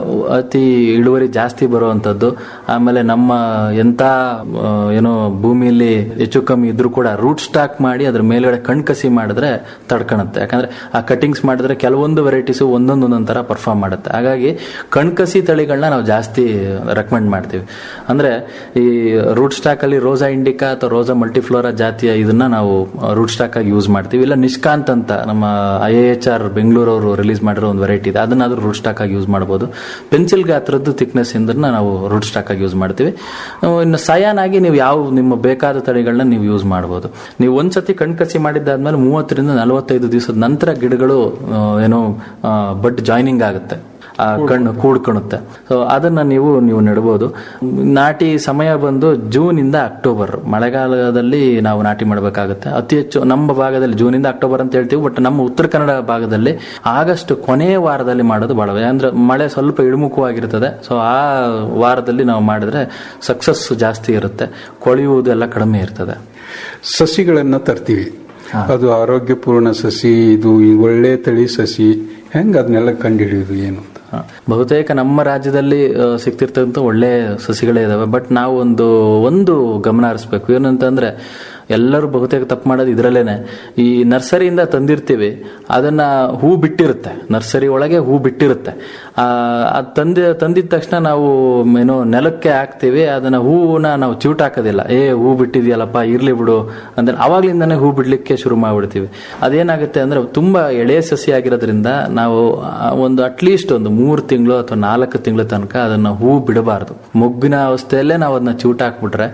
ಅತಿ ಇಳುವರಿ ಜಾಸ್ತಿ ಬರುವಂತದ್ದು ಆಮೇಲೆ ನಮ್ಮ ಎಂತ ಆ, ಏನೋ ಭೂಮಿಯಲ್ಲಿ ಹೆಚ್ಚು ಕಮ್ಮಿ ಇದ್ರೂ ಕೂಡ ರೂಟ್ ಸ್ಟಾಕ್ ಮಾಡಿ ಅದ್ರ ಮೇಲ್ಗಡೆ ಕಣ್ಕಸಿ ಮಾಡಿದ್ರೆ ತಡ್ಕೊಳುತ್ತೆ ಯಾಕಂದ್ರೆ ಆ ಕಟಿಂಗ್ಸ್ ಮಾಡಿದ್ರೆ ಕೆಲವೊಂದು ವೆರೈಟೀಸ್ ಒಂದೊಂದು ಒಂದೊಂದ್ ತರ ಪರ್ಫಾರ್ಮ್ ಮಾಡುತ್ತೆ ಹಾಗಾಗಿ ಕಣ್ಕಸಿ ತಳಿಗಳನ್ನ ನಾವು ಜಾಸ್ತಿ ರೆಕಮೆಂಡ್ ಮಾಡ್ತೀವಿ ಅಂದ್ರೆ ಈ ರೂಟ್ ಸ್ಟಾಕ್ ಅಲ್ಲಿ ರೋಸಾ ಇಂಡಿಕಾ ಅಥವಾ ರೋಸಾ ಮಲ್ಟಿಫ್ಲೋರಾ ಜಾತಿಯ ಇದನ್ನ ನಾವು ರೂಟ್ ಸ್ಟಾಕ್ ಆಗಿ ಯೂಸ್ ಮಾಡ್ತೀವಿ ಇಲ್ಲ ನಿಷ್ಕಾಂತ್ ಅಂತ ನಮ್ಮ ಐ ಎಚ್ ಆರ್ ಬೆಂಗಳೂರು ಅವರು ರಿಲೀಸ್ ಮಾಡಿರೋ ಒಂದು ವೆರೈಟಿ ಇದೆ ಅದನ್ನಾದ್ರೂ ರೂಟ್ ಸ್ಟಾಕ್ ಆಗಿ ಯೂಸ್ ಮಾಡಬಹುದು ಪೆನ್ಸಿಲ್ ಗಾತ್ರದ್ದು ಥಿಕ್ನೆಸ್ ಇಂದ ನಾವು ರೂಟ್ ಸ್ಟಾಕ್ ಆಗಿ ಯೂಸ್ ಮಾಡ್ತೀವಿ ಅಹ್ ಇನ್ನು ಸಯಾನ್ ಆಗಿ ನೀವು ಯಾವ ನಿಮ್ಮ ಬೇಕಾದ ತಳಿಗಳನ್ನ ನೀವು ಯೂಸ್ ಮಾಡಬಹುದು ನೀವು ಒಂದ್ಸತಿ ಕಣ್ಕಸಿ ಮಾಡಿದ್ದಾದ್ಮೇಲೆ ಮೂವತ್ತರಿಂದ ನಲವತ್ತೈದು ದಿವಸದ ನಂತರ ಗಿಡಗಳು ಅಹ್, ಏನೋ ಬಡ್ ಜಾಯ್ನಿಂಗ್ ಆಗುತ್ತೆ ಆ ಕಣ್ಣು ಕೂಡ್ಕೊಳುತ್ತೆ ಸೊ ಅದನ್ನ ನೀವು ನೀವು ನೆಡಬಹುದು ನಾಟಿ ಸಮಯ ಬಂದು ಜೂನ್ ಇಂದ ಅಕ್ಟೋಬರ್ ಮಳೆಗಾಲದಲ್ಲಿ ನಾವು ನಾಟಿ ಮಾಡಬೇಕಾಗುತ್ತೆ ಅತಿ ಹೆಚ್ಚು ನಮ್ಮ ಭಾಗದಲ್ಲಿ ಜೂನ್ ಇಂದ ಅಕ್ಟೋಬರ್ ಅಂತ ಹೇಳ್ತೀವಿ ಬಟ್ ನಮ್ಮ ಉತ್ತರ ಕನ್ನಡ ಭಾಗದಲ್ಲಿ ಆಗಸ್ಟ್ ಕೊನೆಯ ವಾರದಲ್ಲಿ ಮಾಡೋದು ಬಹಳ ಅಂದ್ರೆ ಮಳೆ ಸ್ವಲ್ಪ ಇಳಿಮುಖವಾಗಿರ್ತದೆ ಸೊ ಆ ವಾರದಲ್ಲಿ ನಾವು ಮಾಡಿದ್ರೆ ಸಕ್ಸಸ್ ಜಾಸ್ತಿ ಇರುತ್ತೆ ಕೊಳೆಯುವುದು ಎಲ್ಲ ಕಡಿಮೆ ಇರ್ತದೆ ಸಸಿಗಳನ್ನ ತರ್ತೀವಿ ಅದು ಆರೋಗ್ಯಪೂರ್ಣ ಸಸಿ ಇದು ಈ ಒಳ್ಳೆ ತಳಿ ಸಸಿ ಹೆಂಗ ಅದನ್ನೆಲ್ಲ ಕಂಡುಹಿಡಿಯುದು ಏನು ಅಂತ ಹ. ಬಹುತೇಕ ನಮ್ಮ ರಾಜ್ಯದಲ್ಲಿ ಆ, ಸಿಗ್ತಿರ್ತಕ್ಕಂಥ ಒಳ್ಳೆ ಸಸಿಗಳೇ ಇದಾವೆ ಬಟ್ ನಾವು ಒಂದು ಒಂದು ಗಮನ ಹರಿಸ್ಬೇಕು ಏನಂತಂದ್ರೆ ಎಲ್ಲರೂ ಬಹುತೇಕ ತಪ್ಪು ಮಾಡೋದು ಇದರಲ್ಲೇನೆ ಈ ನರ್ಸರಿಯಿಂದ ತಂದಿರ್ತೀವಿ ಅದನ್ನ ಹೂ ಬಿಟ್ಟಿರುತ್ತೆ ನರ್ಸರಿ ಒಳಗೆ ಹೂ ಬಿಟ್ಟಿರುತ್ತೆ ಆ ಅದ್ ತಂದ ತಂದಿದ ತಕ್ಷಣ ನಾವು ಏನೋ ನೆಲಕ್ಕೆ ಹಾಕ್ತಿವಿ ಅದನ್ನ ಹೂವನ್ನ ನಾವು ಚಿವುಟ್ ಹಾಕೋದಿಲ್ಲ ಏ ಹೂ ಬಿಟ್ಟಿದ್ಯಲ್ಲಪ್ಪ ಇರ್ಲಿ ಬಿಡು ಅಂದ್ರೆ ಅವಾಗ್ಲಿಂದಾನೇ ಹೂ ಬಿಡ್ಲಿಕ್ಕೆ ಶುರು ಮಾಡ್ಬಿಡ್ತೀವಿ ಅದೇನಾಗುತ್ತೆ ಅಂದ್ರೆ ತುಂಬಾ ಎಳೆ ಸಸಿ ಆಗಿರೋದ್ರಿಂದ ನಾವು ಆ ಒಂದು ಅಟ್ಲೀಸ್ಟ್ ಒಂದು ಮೂರು ತಿಂಗಳು ಅಥವಾ ನಾಲ್ಕು ತಿಂಗಳ ತನಕ ಅದನ್ನ ಹೂ ಬಿಡಬಾರ್ದು ಮೊಗ್ಗಿನ ಅವಸ್ಥೆಯಲ್ಲೇ ನಾವು ಅದನ್ನ ಚಿವುಟ್ ಹಾಕ್ಬಿಟ್ರೆ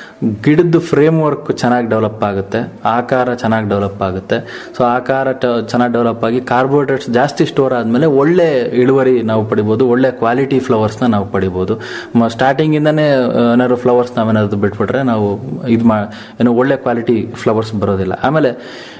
ಗಿಡದ ಫ್ರೇಮ್ ವರ್ಕ್ ಚೆನ್ನಾಗಿ ಡೆವಲಪ್ ಆಗುತ್ತೆ ಆಕಾರ ಚೆನ್ನಾಗಿ ಡೆವಲಪ್ ಆಗುತ್ತೆ ಸೊ ಆಕಾರ ಚೆನ್ನಾಗಿ ಡೆವಲಪ್ ಆಗಿ ಕಾರ್ಬೋಹೈಡ್ರೇಟ್ಸ್ ಜಾಸ್ತಿ ಸ್ಟೋರ್ ಆದ್ಮೇಲೆ ಒಳ್ಳೆ ಇಳುವರಿ ನಾವು ಪಡಿಬೋದು ಒಳ್ಳೆ ಕ್ವಾಲಿಟಿ ಫ್ಲವರ್ಸ್ನ ನಾವು ಪಡಿಬೋದು ಸ್ಟಾರ್ಟಿಂಗ್ ಇಂದಾನೆ ಆ, ಏನಾದ್ರು ಫ್ಲವರ್ಸ್ ನಾವೇನಾದ್ರು ಬಿಟ್ಬಿಟ್ರೆ ನಾವು ಇದು ಮಾ ಏನೋ ಒಳ್ಳೆ ಕ್ವಾಲಿಟಿ ಫ್ಲವರ್ಸ್ ಬರೋದಿಲ್ಲ ಆಮೇಲೆ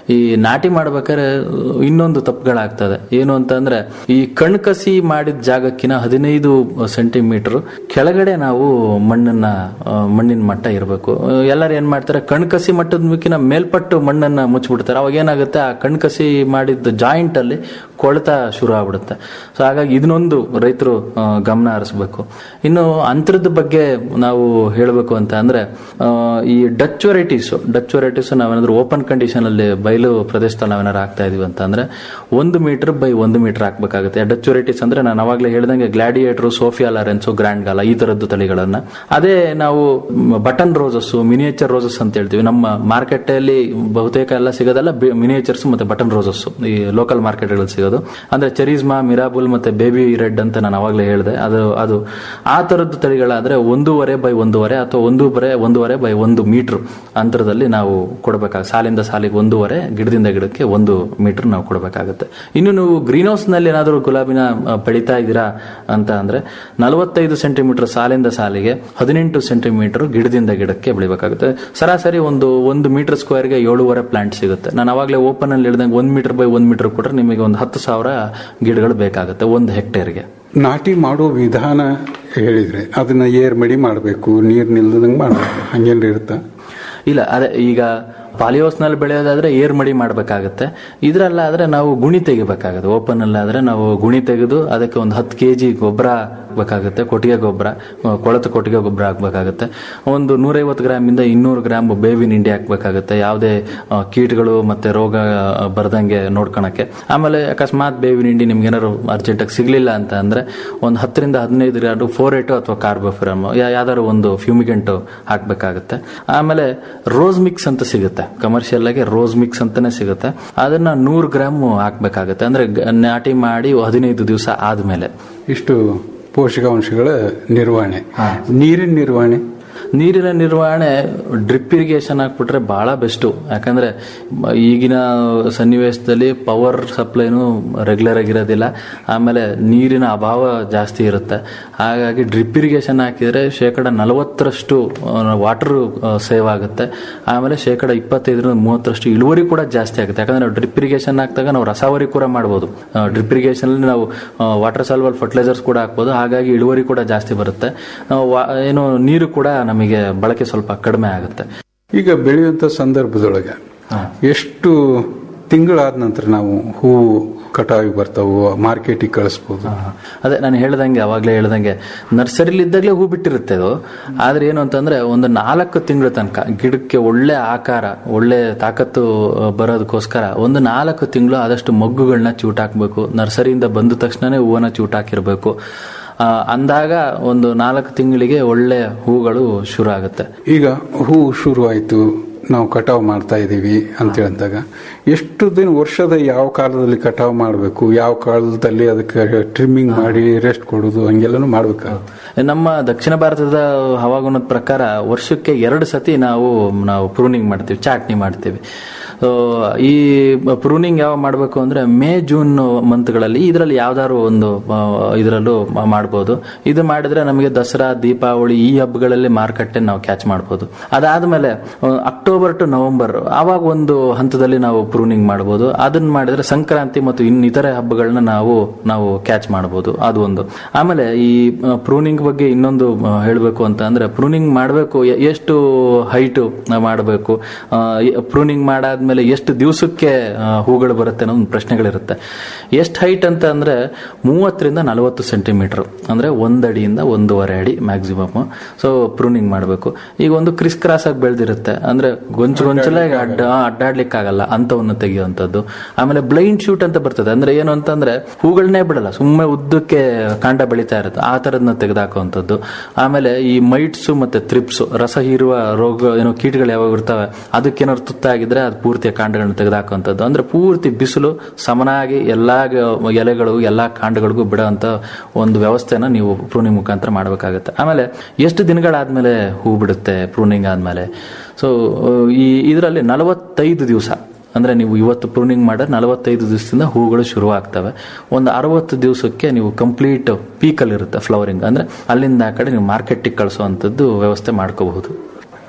ಈ ನಾಟಿ ಮಾಡ್ಬೇಕಾದ್ರೆ ಇನ್ನೊಂದು ತಪ್ಪುಗಳಾಗ್ತದೆ ಏನು ಅಂತಂದ್ರೆ ಈ ಕಣ್ಕಸಿ ಮಾಡಿದ ಜಾಗಕ್ಕಿಂತ ಹದಿನೈದು ಸೆಂಟಿಮೀಟರ್ ಕೆಳಗಡೆ ನಾವು ಮಣ್ಣನ್ನ ಆ, ಮಣ್ಣಿನ ಮಟ್ಟ ಇರಬೇಕು ಎಲ್ಲರೂ ಏನ್ ಮಾಡ್ತಾರೆ ಕಣ್ಕಸಿ ಮಟ್ಟದ ಮಿಕ್ಕಿನ ಮೇಲ್ಪಟ್ಟು ಮಣ್ಣನ್ನ ಮುಚ್ಚಿಬಿಡ್ತಾರೆ ಅವಾಗ ಏನಾಗುತ್ತೆ ಆ ಕಣ್ಕಸಿ ಮಾಡಿದ ಜಾಯಿಂಟ್ ಅಲ್ಲಿ ಕೊಳೆತ ಶುರು ಆಗ್ಬಿಡುತ್ತೆ ಸೊ ಹಾಗಾಗಿ ಇದನ್ನೊಂದು ರೈತರು ಆ, ಗಮನ ಹರಿಸ್ಬೇಕು ಇನ್ನು ಅಂತರದ ಬಗ್ಗೆ ನಾವು ಹೇಳಬೇಕು ಅಂತ ಅಂದ್ರೆ ಆ, ಈ ಡಚ್ ವೆರೈಟೀಸ್ ಡಚ್ ವೆರೈಟೀಸ್ ನಾವೇನಾದ್ರೂ ಓಪನ್ ಕಂಡೀಷನ್ ಅಲ್ಲಿ ಬಯಲು ಪ್ರದೇಶದಲ್ಲಿ ನಾವೇನಾದ್ರು ಹಾಕ್ತಾ ಇದೀವಿ ಅಂತ ಅಂದ್ರೆ ಒಂದು ಮೀಟರ್ ಬೈ ಒಂದು ಮೀಟರ್ ಹಾಕ್ಬೇಕಾಗುತ್ತೆ ಡಚ್ ವೆರೈಟೀಸ್ ಅಂದ್ರೆ ನಾನು ಅವಾಗಲೇ ಹೇಳ್ದಂಗೆ Gladiator Sophia Loren grand gala ಈ ತರದ್ದು ತಳಿಗಳನ್ನ ಅದೇ ನಾವು ಬಟನ್ ರೋಸಸ್ ಮಿನಿಯೇಚರ್ ರೋಸಸ್ ಅಂತ ಹೇಳ್ತೀವಿ ನಮ್ಮ ಮಾರ್ಕೆಟ್ ಅಲ್ಲಿ ಬಹುತೇಕ ಎಲ್ಲ ಸಿಗೋದಲ್ಲ ಮಿನಿಯೇಚರ್ಸ್ ಮತ್ತೆ ಬಟನ್ ರೋಸಸ್ ಈ ಲೋಕಲ್ ಮಾರ್ಕೆಟ್ಗಳಲ್ಲಿ ಸಿಗೋದು ಅಂದ್ರೆ ಚೆರೀಸ್ಮಾ ಮಿರಾಬುಲ್ ಮತ್ತೆ ಬೇಬಿ ರೆಡ್ ಅಂತ ನಾನು ಅವಾಗಲೇ ಹೇಳಿದೆ ಅದು ಅದು ಆ ತರದ್ದು ತಳಿಗಳಾದ್ರೆ ಒಂದೂವರೆ ಬೈ ಒಂದೂವರೆ ಅಥವಾ ಒಂದೂವರೆ ಒಂದೂವರೆ ಬೈ ಒಂದು ಮೀಟರ್ ಅಂತರದಲ್ಲಿ ನಾವು ಕೊಡಬೇಕಾಗ ಸಾಲಿಂದ ಸಾಲಿಗೆ ಒಂದೂವರೆ ಗಿಡದಿಂದ ಗಿಡಕ್ಕೆ ಒಂದು ಮೀಟರ್ ನಾವು ಕೊಡಬೇಕಾಗುತ್ತೆ ಇನ್ನು ನೀವು ಗ್ರೀನ್ ಹೌಸ್ ನಲ್ಲಿ ಏನಾದರೂ ಗುಲಾಬಿನ ಆ, ಬೆಳೀತಾ ಇದ್ದೀರಾ ಅಂತ ಅಂದ್ರೆ ನಲವತ್ತೈದು ಸೆಂಟಿಮೀಟರ್ ಸಾಲಿಂದ ಸಾಲಿಗೆ ಹದಿನೆಂಟು ಸೆಂಟಿಮೀಟರ್ ಗಿಡದಿಂದ ಗಿಡಕ್ಕೆ ಬೆಳಿಬೇಕಾಗುತ್ತೆ ಸರಾಸರಿ ಒಂದು ಒಂದು ಮೀಟರ್ ಸ್ಕ್ವೇರ್ಗೆ ಏಳುವರೆ ಪ್ಲಾಂಟ್ ಸಿಗುತ್ತೆ ನಾನು ಅವಾಗಲೇ ಓಪನ್ ಅಲ್ಲಿ ಹೇಳಿದಂಗೆ ಒಂದ್ ಮೀಟರ್ ಬೈ ಒಂದ್ ಮೀಟರ್ ಕೊಟ್ರೆ ನಿಮಗೆ ಒಂದು ಹತ್ತು ಸಾವಿರ ಗಿಡಗಳು ಬೇಕಾಗುತ್ತೆ ಒಂದು ಹೆಕ್ಟೇರ್ಗೆ ನಾಟಿ ಮಾಡೋ ವಿಧಾನ ಹೇಳಿದ್ರೆ ಅದನ್ನ ಏರ್ ಮಡಿ ಮಾಡಬೇಕು ನೀರು ನಿಲ್ದಂಗೆ ಮಾಡಬೇಕು ಹಂಗೇನ್ರಿ ಇರುತ್ತಾ ಇಲ್ಲ ಅದೇ ಈಗ ಪಾಲಿಹೌಸ್ ನಲ್ಲಿ ಬೆಳೆಯೋದಾದ್ರೆ ಏರ್ ಮಡಿ ಮಾಡ್ಬೇಕಾಗತ್ತೆ ಇದ್ರಲ್ಲಾದ್ರೆ ನಾವು ಗುಣಿ ತೆಗಿಬೇಕಾಗುತ್ತೆ ಓಪನ್ ಅಲ್ಲಾದ್ರೆ ನಾವು ಗುಣಿ ತೆಗೆದು ಅದಕ್ಕೆ ಒಂದು ಹತ್ತು ಕೆಜಿ ಗೊಬ್ಬರ ಹಾಕ್ಬೇಕಾಗುತ್ತೆ ಕೊಟ್ಟಿಗೆ ಗೊಬ್ಬರ ಕೊಳತು ಕೊಟ್ಟಿಗೆ ಗೊಬ್ಬರ ಹಾಕ್ಬೇಕಾಗುತ್ತೆ ಒಂದು ನೂರೈವತ್ತು ಗ್ರಾಮ್ ಇಂದ ಇನ್ನೂರು ಗ್ರಾಮ್ ಬೇವಿನ ಹಿಂಡಿ ಹಾಕ್ಬೇಕಾಗುತ್ತೆ ಯಾವುದೇ ಆ, ಕೀಟಗಳು ಮತ್ತೆ ರೋಗ ಆ, ಬರ್ದಂಗೆ ನೋಡ್ಕೊಳಕ್ಕೆ ಆಮೇಲೆ ಅಕಸ್ಮಾತ್ ಬೇವಿನ ಹಿಂಡಿ ನಿಮ್ಗೆ ಏನಾದ್ರು ಅರ್ಜೆಂಟಾಗಿ ಸಿಗ್ಲಿಲ್ಲ ಅಂತ ಅಂದ್ರೆ ಒಂದು ಹತ್ತರಿಂದ ಹದಿನೈದು ಗ್ರಾಮ್ ಫೋರ್ ಏಟು ಅಥವಾ ಕಾರ್ಬೋಫಿರಮ್ ಯಾವ್ದಾದ್ರು ಒಂದು ಫ್ಯೂಮಿಗೆಂಟ್ ಹಾಕ್ಬೇಕಾಗುತ್ತೆ ಆಮೇಲೆ ರೋಸ್ ಮಿಕ್ಸ್ ಅಂತ ಸಿಗುತ್ತೆ ಕಮರ್ಷಿಯಲ್ ಆಗಿ ರೋಸ್ ಮಿಕ್ಸ್ ಅಂತಾನೆ ಸಿಗುತ್ತೆ ಅದನ್ನ ನೂರು ಗ್ರಾಮ್ ಹಾಕ್ಬೇಕಾಗುತ್ತೆ ಅಂದ್ರೆ ಗ- ನಾಟಿ ಮಾಡಿ ಹದಿನೈದು ದಿವಸ ಆದ್ಮೇಲೆ ಇಷ್ಟು ಪೋಷಕಾಂಶಗಳ ನಿರ್ವಹಣೆ ನೀರಿನ ನಿರ್ವಹಣೆ ನೀರಿನ ನಿರ್ವಹಣೆ ಡ್ರಿಪ್ ಇರಿಗೇಷನ್ ಹಾಕ್ಬಿಟ್ರೆ ಬಹಳ ಬೆಸ್ಟ್ ಯಾಕಂದ್ರೆ ಮ- ಈಗಿನ ಸನ್ನಿವೇಶದಲ್ಲಿ ಪವರ್ ಸಪ್ಲೈನು ರೆಗ್ಯುಲರ್ ಆಗಿರೋದಿಲ್ಲ ಆಮೇಲೆ ನೀರಿನ ಅಭಾವ ಜಾಸ್ತಿ ಇರುತ್ತೆ ಹಾಗಾಗಿ ಡ್ರಿಪ್ ಇರಿಗೇಷನ್ ಹಾಕಿದ್ರೆ ಶೇಕಡ ನಲವತ್ತರಷ್ಟು ವಾಟರ್ ಸೇವ್ ಆಗುತ್ತೆ ಆಮೇಲೆ ಶೇಕಡ ಇಪ್ಪತ್ತೈದರಿಂದ ಮೂವತ್ತರಷ್ಟು ಇಳುವರಿ ಕೂಡ ಜಾಸ್ತಿ ಆಗುತ್ತೆ ಯಾಕಂದ್ರೆ ನಾವು ಡ್ರಿಪ್ ಇರಿಗೇಷನ್ ಹಾಕಿದಾಗ ನಾವು ರಸಾವರಿ ಕೂಡ ಮಾಡ್ಬೋದು ಡ್ರಿಪ್ ಇರಿಗೇಷನ್ ನಾವು ವಾಟರ್ ಸಾಲ್ವಲ್ ಫರ್ಟಿಲೈಸರ್ಸ್ ಕೂಡ ಹಾಕ್ಬೋದು ಹಾಗಾಗಿ ಇಳುವರಿ ಕೂಡ ಜಾಸ್ತಿ ಬರುತ್ತೆ ಆ, ವಾ- ಏನು ನೀರು ಕೂಡ ನಮಗೆ ಬಳಕೆ ಸ್ವಲ್ಪ ಕಡಿಮೆ ಆಗುತ್ತೆ ಈಗ ಬೆಳೆಯುವಂತ ಸಂದರ್ಭದೊಳಗೆ ಎಷ್ಟು ತಿಂಗಳಾದ ನಂತರ ನಾವು ಹೂವು ಕಟಾವಿಗೆ ಬರ್ತಾವು ಮಾರ್ಕೆಟಿಗೆ ಕಳಿಸ್ಬೋದು ಅದೇ ನಾನು ಹೇಳ್ದಂಗೆ ಅವಾಗಲೇ ಹೇಳ್ದಂಗೆ ನರ್ಸರಿಲಿ ಇದ್ದಾಗಲೇ ಹೂ ಬಿಟ್ಟಿರುತ್ತೆ ಅದು ಆದ್ರೆ ಏನು ಅಂತಂದ್ರೆ ಒಂದು ನಾಲ್ಕು ತಿಂಗಳ ತನಕ ಗಿಡಕ್ಕೆ ಒಳ್ಳೆ ಆಕಾರ ಒಳ್ಳೆ ತಾಕತ್ತು ಆ, ಬರೋದಕ್ಕೋಸ್ಕರ ಒಂದು ನಾಲ್ಕು ತಿಂಗಳು ಆದಷ್ಟು ಮಗ್ಗುಗಳನ್ನ ಚೂಟಾಕ್ಬೇಕು ನರ್ಸರಿಯಿಂದ ಬಂದ ತಕ್ಷಣನೇ ಹೂವನ್ನ ಚೂಟಾಕಿರ್ಬೇಕು ಆ, ಅಂದಾಗ ಒಂದು ನಾಲ್ಕು ತಿಂಗಳಿಗೆ ಒಳ್ಳೆ ಹೂಗಳು ಶುರು ಆಗುತ್ತೆ ಈಗ ಹೂ ಶುರು ಆಯ್ತು ನಾವು ಕಟಾವು ಮಾಡ್ತಾ ಇದ್ದೀವಿ ಅಂತ ಹೇಳಿದಾಗ ಎಷ್ಟು ದಿನ ವರ್ಷದ ಯಾವ ಕಾಲದಲ್ಲಿ ಕಟಾವು ಮಾಡಬೇಕು ಯಾವ ಕಾಲದಲ್ಲಿ ಅದಕ್ಕೆ ಟ್ರಿಮ್ಮಿಂಗ್ ಮಾಡಿ ರೆಸ್ಟ್ ಕೊಡೋದು ಹಂಗೆಲ್ಲನೂ ಮಾಡ್ಬೇಕಾಗುತ್ತೆ ನಮ್ಮ ದಕ್ಷಿಣ ಭಾರತದ ಹವಾಗುಣದ ಪ್ರಕಾರ ವರ್ಷಕ್ಕೆ ಎರಡು ಸತಿ ನಾವು ನಾವು ಪ್ರೂನಿಂಗ್ ಮಾಡ್ತೀವಿ ಚಾಟ್ನಿ ಮಾಡ್ತೀವಿ ಸೊ ಈ ಪ್ರೂನಿಂಗ್ ಯಾವ ಮಾಡಬೇಕು ಅಂದ್ರೆ ಮೇ ಜೂನ್ ಮಂತ್ಗಳಲ್ಲಿ ಇದರಲ್ಲಿ ಯಾವ್ದಾದ್ರು ಒಂದು ಆ, ಇದರಲ್ಲೂ ಮ- ಮಾಡ್ಬೋದು ಇದು ಮಾಡಿದ್ರೆ ನಮಗೆ ದಸರಾ ದೀಪಾವಳಿ ಈ ಹಬ್ಬಗಳಲ್ಲಿ ಮಾರುಕಟ್ಟೆ ನಾವು ಕ್ಯಾಚ್ ಮಾಡ್ಬೋದು ಅದಾದ್ಮೇಲೆ ಆ, ಅಕ್ಟೋಬರ್ ಟು ನವೆಂಬರ್ ಆವಾಗ ಒಂದು ಹಂತದಲ್ಲಿ ನಾವು ಪ್ರೂನಿಂಗ್ ಮಾಡ್ಬೋದು ಅದನ್ನ ಮಾಡಿದ್ರೆ ಸಂಕ್ರಾಂತಿ ಮತ್ತು ಇನ್ನಿತರೆ ಹಬ್ಬಗಳನ್ನ ನಾವು ನಾವು ಕ್ಯಾಚ್ ಮಾಡ್ಬೋದು ಅದು ಒಂದು ಆಮೇಲೆ ಈ ಪ್ರೂನಿಂಗ್ ಬಗ್ಗೆ ಇನ್ನೊಂದು ಹೇಳಬೇಕು ಅಂತ ಅಂದ್ರೆ ಪ್ರೂನಿಂಗ್ ಮಾಡಬೇಕು ಎಷ್ಟು ಹೈಟ್ ಮಾಡಬೇಕು ಪ್ರೂನಿಂಗ್ ಮಾಡಾದ್ಮೇಲೆ ಎಷ್ಟು ದಿವಸಕ್ಕೆ ಆ, ಹೂಗಳು ಬರುತ್ತೆ ಅನ್ನೋ ಒಂದು ಪ್ರಶ್ನೆಗಳಿರುತ್ತೆ ಎಷ್ಟು ಹೈಟ್ ಅಂತ ಅಂದ್ರೆ ಮೂವತ್ತರಿಂದ ನಲವತ್ತು ಸೆಂಟಿಮೀಟರ್ ಅಂದ್ರೆ ಒಂದಡಿಯಿಂದ ಒಂದೂವರೆ ಅಡಿ ಮ್ಯಾಕ್ಸಿಮಮ್ ಸೊ ಪ್ರೂನಿಂಗ್ ಮಾಡಬೇಕು ಈಗ ಒಂದು ಕ್ರಿಸ್ ಕ್ರಾಸ್ ಆಗಿ ಬೆಳೆದಿರುತ್ತೆ ಅಂದ್ರೆ ಗೊಂಚು ಗೊಂಚಲೇ ಅಡ್ಡ ಅಡ್ಡಾಡ್ಲಿಕ್ಕೆ ಆಗಲ್ಲ ಅಂತವನ್ನು ತೆಗೆಯುವಂಥದ್ದು ಆಮೇಲೆ ಬ್ಲೈಂಡ್ ಶೂಟ್ ಅಂತ ಬರ್ತದೆ ಅಂದ್ರೆ ಏನು ಅಂತಂದ್ರೆ ಹೂಗಳನ್ನೇ ಬಿಡಲ್ಲ ಸುಮ್ಮನೆ ಉದ್ದಕ್ಕೆ ಕಾಂಡ ಬೆಳೀತಾ ಇರುತ್ತೆ ಆ ತರದನ್ನ ತೆಗೆದಾಕುವಂಥದ್ದು ಆಮೇಲೆ ಈ ಮೈಟ್ಸ್ ಮತ್ತೆ ತ್ರಿಪ್ಸ್ ರಸ ಹೀರುವ ರೋಗ ಏನೋ ಕೀಟಗಳು ಯಾವಾಗ ಇರ್ತವೆ ಅದಕ್ಕೇನಾದ್ರು ತುತ್ತಾಗಿದ್ರೆ ಅದು ಪೂರ್ತಿ ಕಾಂಡಗಳನ್ನ ತೆಗೆದಾಕುವಂಥದ್ದು ಅಂದ್ರೆ ಪೂರ್ತಿ ಬಿಸಿಲು ಸಮನಾಗಿ ಎಲ್ಲಾ ಗ- ಎಲೆಗಳು ಎಲ್ಲಾ ಕಾಂಡಗಳಿಗೂ ಬಿಡುವಂತ ಒಂದು ವ್ಯವಸ್ಥೆನ ನೀವು ಪ್ರೂನಿಂಗ್ ಮುಖಾಂತರ ಮಾಡಬೇಕಾಗುತ್ತೆ ಆಮೇಲೆ ಎಷ್ಟು ದಿನಗಳಾದ್ಮೇಲೆ ಹೂ ಬಿಡುತ್ತೆ ಪ್ರೂನಿಂಗ್ ಆದ್ಮೇಲೆ ಸೊ ಈ ಇದರಲ್ಲಿ ನಲವತ್ತೈದು ದಿವಸ ಅಂದ್ರೆ ನೀವು ಇವತ್ತು ಪ್ರೂನಿಂಗ್ ಮಾಡಿದ್ರೆ ನಲವತ್ತೈದು ದಿವಸದಿಂದ ಹೂಗಳು ಶುರು ಆಗ್ತವೆ ಒಂದು ಅರವತ್ತು ದಿವಸಕ್ಕೆ ನೀವು ಕಂಪ್ಲೀಟ್ ಪೀಕಲ್ಲಿ ಇರುತ್ತೆ ಫ್ಲವರಿಂಗ್ ಅಂದ್ರೆ ಅಲ್ಲಿಂದ ಆ ಕಡೆ ನೀವು ಮಾರ್ಕೆಟಿಗೆ ಕಳಿಸುವಂಥದ್ದು ವ್ಯವಸ್ಥೆ ಮಾಡ್ಕೋಬಹುದು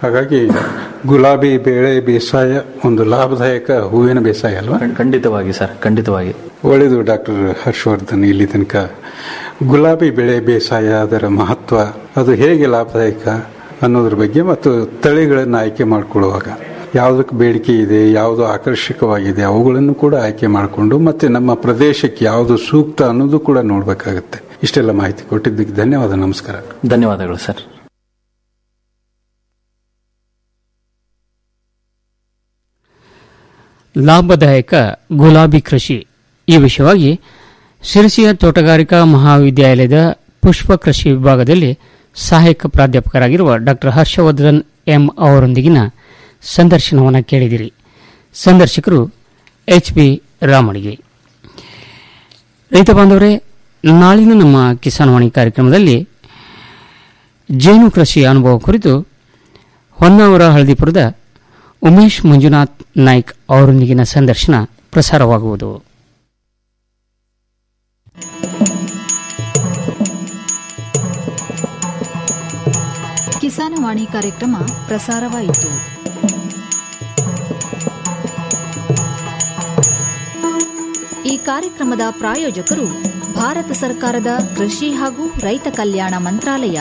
ಹಾಗಾಗಿ ಗುಲಾಬಿ ಬೇಳೆ ಬೇಸಾಯ ಒಂದು ಲಾಭದಾಯಕ ಹೂವಿನ ಬೇಸಾಯ ಅಲ್ವಾ ಖಂಡಿತವಾಗಿ ಸರ್ ಖಂಡಿತವಾಗಿ ಒಳ್ಳೆಯದು ಡಾಕ್ಟರ್ ಹರ್ಷವರ್ಧನ್ ಇಲ್ಲಿ ತನಕ ಗುಲಾಬಿ ಬೆಳೆ ಬೇಸಾಯ ಅದರ ಮಹತ್ವ ಅದು ಹೇಗೆ ಲಾಭದಾಯಕ ಅನ್ನೋದ್ರ ಬಗ್ಗೆ ಮತ್ತು ತಳಿಗಳನ್ನು ಆಯ್ಕೆ ಮಾಡಿಕೊಳ್ಳುವಾಗ ಯಾವುದಕ್ಕೆ ಬೇಡಿಕೆ ಇದೆ ಯಾವುದು ಆಕರ್ಷಕವಾಗಿದೆ ಅವುಗಳನ್ನು ಕೂಡ ಆಯ್ಕೆ ಮಾಡಿಕೊಂಡು ಮತ್ತೆ ನಮ್ಮ ಪ್ರದೇಶಕ್ಕೆ ಯಾವುದು ಸೂಕ್ತ ಅನ್ನೋದು ಕೂಡ ನೋಡಬೇಕಾಗುತ್ತೆ ಇಷ್ಟೆಲ್ಲ ಮಾಹಿತಿ ಕೊಟ್ಟಿದ್ದಕ್ಕೆ ಧನ್ಯವಾದ ನಮಸ್ಕಾರ ಧನ್ಯವಾದಗಳು ಸರ್ ಲಾಭದಾಯಕ ಗುಲಾಬಿ ಕೃಷಿ ಈ ವಿಷಯವಾಗಿ ಶಿರಸಿಯ ತೋಟಗಾರಿಕಾ ಮಹಾವಿದ್ಯಾಲಯದ ಪುಷ್ಪ ಕೃಷಿ ವಿಭಾಗದಲ್ಲಿ ಸಹಾಯಕ ಪ್ರಾಧ್ಯಾಪಕರಾಗಿರುವ ಡಾ ಹರ್ಷವರ್ಧನ್ ಎಂ ಅವರೊಂದಿಗಿನ ಸಂದರ್ಶನವನ್ನು ಕೇಳಿದಿರಿ ಸಂದರ್ಶಕರು ಎಚ್ ಬಿ ರಾಮಣಿಗೆ ರೈತ ಬಾಂಧವರೇ ನಾಳಿನ ನಮ್ಮ ಕಿಸಾನ್ವಾಣಿ ಕಾರ್ಯಕ್ರಮದಲ್ಲಿ ಜೇನು ಕೃಷಿ ಅನುಭವ ಕುರಿತು ಹೊನ್ನಾವರ ಹಳದಿಪುರದ ಉಮೇಶ್ ಮಂಜುನಾಥ್ ನಾಯ್ಕ್ ಅವರೊಂದಿಗಿನ ಸಂದರ್ಶನ ಪ್ರಸಾರವಾಗುವುದು ಕಿಸಾನವಾಣಿ ಕಾರ್ಯಕ್ರಮ ಪ್ರಸಾರವಾಯಿತು ಈ ಕಾರ್ಯಕ್ರಮದ ಪ್ರಾಯೋಜಕರು ಭಾರತ ಸರ್ಕಾರದ ಕೃಷಿ ಹಾಗೂ ರೈತ ಕಲ್ಯಾಣ ಮಂತ್ರಾಲಯ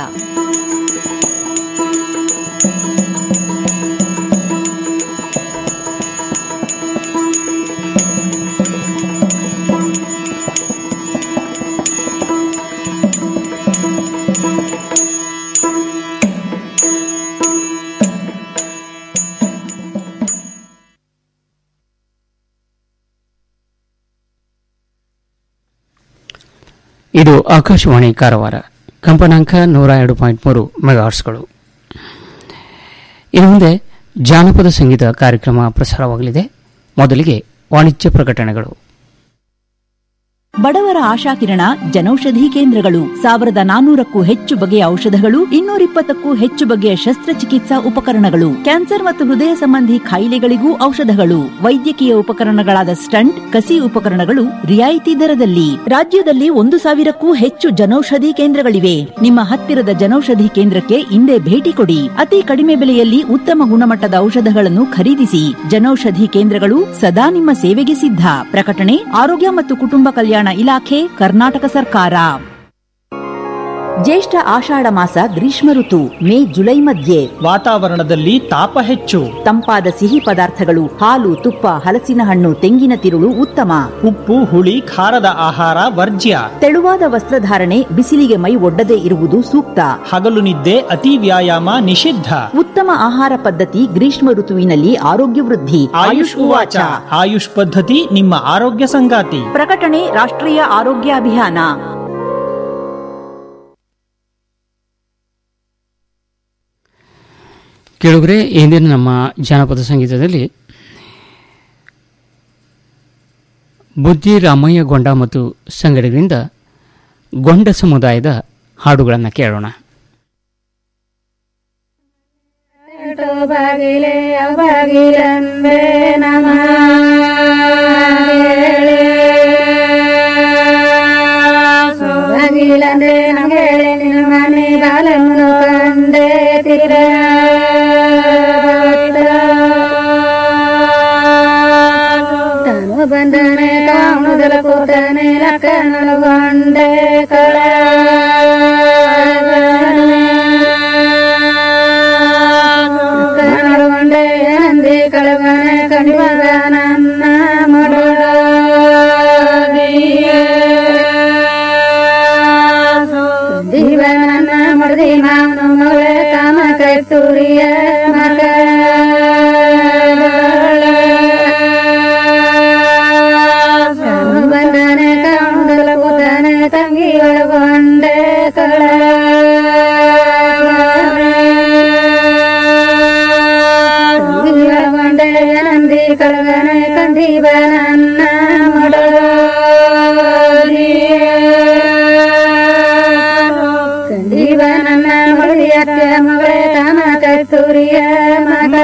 ಇದು ಆಕಾಶವಾಣಿ ಕಾರವಾರ ಕಂಪನಾಂಕ ನೂರ ಎರಡು ಪಾಯಿಂಟ್ ಮೂರು ಮೆಗಾಹರ್ಸ್ಗಳು ಇನ್ನು ಮುಂದೆ ಜಾನಪದ ಸಂಗೀತ ಕಾರ್ಯಕ್ರಮ ಪ್ರಸಾರವಾಗಲಿದೆ ಮೊದಲಿಗೆ ವಾಣಿಜ್ಯ ಪ್ರಕಟಣೆಗಳು ಬಡವರ ಆಶಾಕಿರಣ ಜನೌಷಧಿ ಕೇಂದ್ರಗಳು ಸಾವಿರದ ನಾನೂರಕ್ಕೂ ಹೆಚ್ಚು ಬಗೆಯ ಔಷಧಗಳು ಇನ್ನೂರಿಪ್ಪತ್ತಕ್ಕೂ ಹೆಚ್ಚು ಬಗೆಯ ಶಸ್ತ್ರಚಿಕಿತ್ಸಾ ಉಪಕರಣಗಳು ಕ್ಯಾನ್ಸರ್ ಮತ್ತು ಹೃದಯ ಸಂಬಂಧಿ ಕಾಯಿಲೆಗಳಿಗೂ ಔಷಧಗಳು ವೈದ್ಯಕೀಯ ಉಪಕರಣಗಳಾದ ಸ್ಟಂಟ್ ಕಸಿ ಉಪಕರಣಗಳು ರಿಯಾಯಿತಿ ದರದಲ್ಲಿ ರಾಜ್ಯದಲ್ಲಿ ಒಂದು ಸಾವಿರಕ್ಕೂ ಹೆಚ್ಚು ಜನೌಷಧಿ ಕೇಂದ್ರಗಳಿವೆ ನಿಮ್ಮ ಹತ್ತಿರದ ಜನೌಷಧಿ ಕೇಂದ್ರಕ್ಕೆ ಇಂದೇ ಭೇಟಿ ಕೊಡಿ ಅತಿ ಕಡಿಮೆ ಬೆಲೆಯಲ್ಲಿ ಉತ್ತಮ ಗುಣಮಟ್ಟದ ಔಷಧಗಳನ್ನು ಖರೀದಿಸಿ ಜನೌಷಧಿ ಕೇಂದ್ರಗಳು ಸದಾ ನಿಮ್ಮ ಸೇವೆಗೆ ಸಿದ್ಧ ಪ್ರಕಟಣೆ ಆರೋಗ್ಯ ಮತ್ತು ಕುಟುಂಬ ಕಲ್ಯಾಣ ಇಲಾಖೆ ಕರ್ನಾಟಕ ಸರ್ಕಾರ ಜ್ಯೇಷ್ಠ ಆಷಾಢ ಮಾಸ ಗ್ರೀಷ್ಮ ಋತು ಮೇ ಜುಲೈ ಮಧ್ಯೆ ವಾತಾವರಣದಲ್ಲಿ ತಾಪ ಹೆಚ್ಚು ತಂಪಾದ ಸಿಹಿ ಪದಾರ್ಥಗಳು ಹಾಲು ತುಪ್ಪ ಹಲಸಿನ ಹಣ್ಣು ತೆಂಗಿನ ತಿರುಳು ಉತ್ತಮ ಉಪ್ಪು ಹುಳಿ ಖಾರದ ಆಹಾರ ವರ್ಜ್ಯ ತೆಳುವಾದ ವಸ್ತ್ರಧಾರಣೆ ಬಿಸಿಲಿಗೆ ಮೈ ಒಡ್ಡದೇ ಇರುವುದು ಸೂಕ್ತ ಹಗಲು ನಿದ್ದೆ ಅತಿ ವ್ಯಾಯಾಮ ನಿಷಿದ್ಧ ಉತ್ತಮ ಆಹಾರ ಪದ್ಧತಿ ಗ್ರೀಷ್ಮ ಋತುವಿನಲ್ಲಿ ಆರೋಗ್ಯ ವೃದ್ಧಿ ಆಯುಷ್ ಉವಾಚ ಆಯುಷ್ ಪದ್ಧತಿ ನಿಮ್ಮ ಆರೋಗ್ಯ ಸಂಗಾತಿ ಪ್ರಕಟಣೆ ರಾಷ್ಟ್ರೀಯ ಆರೋಗ್ಯ ಅಭಿಯಾನ ಕೇಳುಗರೆ ಇಂದಿನ ನಮ್ಮ ಜಾನಪದ ಸಂಗೀತದಲ್ಲಿ ಬುದ್ಧಿ ರಾಮಯ್ಯ ಗೊಂಡ ಮತ್ತು ಸಂಗಡಿಗರಿಂದ ಗೊಂಡ ಸಮುದಾಯದ ಹಾಡುಗಳನ್ನು ಕೇಳೋಣ ಬಾಗಿಲೆ ಬಾಗಿಲಂಬೆ ನಮ ಬಾಗಿಲಂದೆ ನಮಗೆ ನಿನ್ನ ಮನೆ ಬಾಲನ್ನು ಕಂದೆ ತಿರ ತಾನು ಬಂದನೆ ಕಾಣುದಲ ಕೂತನೆ ಲಕ್ಕನೊಳಗೊಂಡೆ ಕಳ ಕಣೊಳಗೊಂಡೆ ನಂದಿ ಕಳಗನೆ ಕಣಿವಾಗ ನನ್ನ ಮಗಳ ದೀವ ನನ್ನ ಮಡದಿ ಮಾವನು ಮಗಳ ಕಾಮ ಕೈ ತುರಿಯ ಮಗಳ ಬಂದನೆ ಕಾಣುದಲ ಕೂತನೆ ತಂಗಿ ಒಳಗೊಂಡೆ ಕಳ ಒಳಗೊಂಡೆ ನಂದಿ ಕಳಗನೆ ಕಂದೀವ ನನ್ನ ಮಡಲ ಕಂದೀವ ನನ್ನ ಮಡದಿ ಅತ್ತೆ ಮಗಳೇ ಕಾಮ ಕಸ್ತೂರಿಯ ಮಗ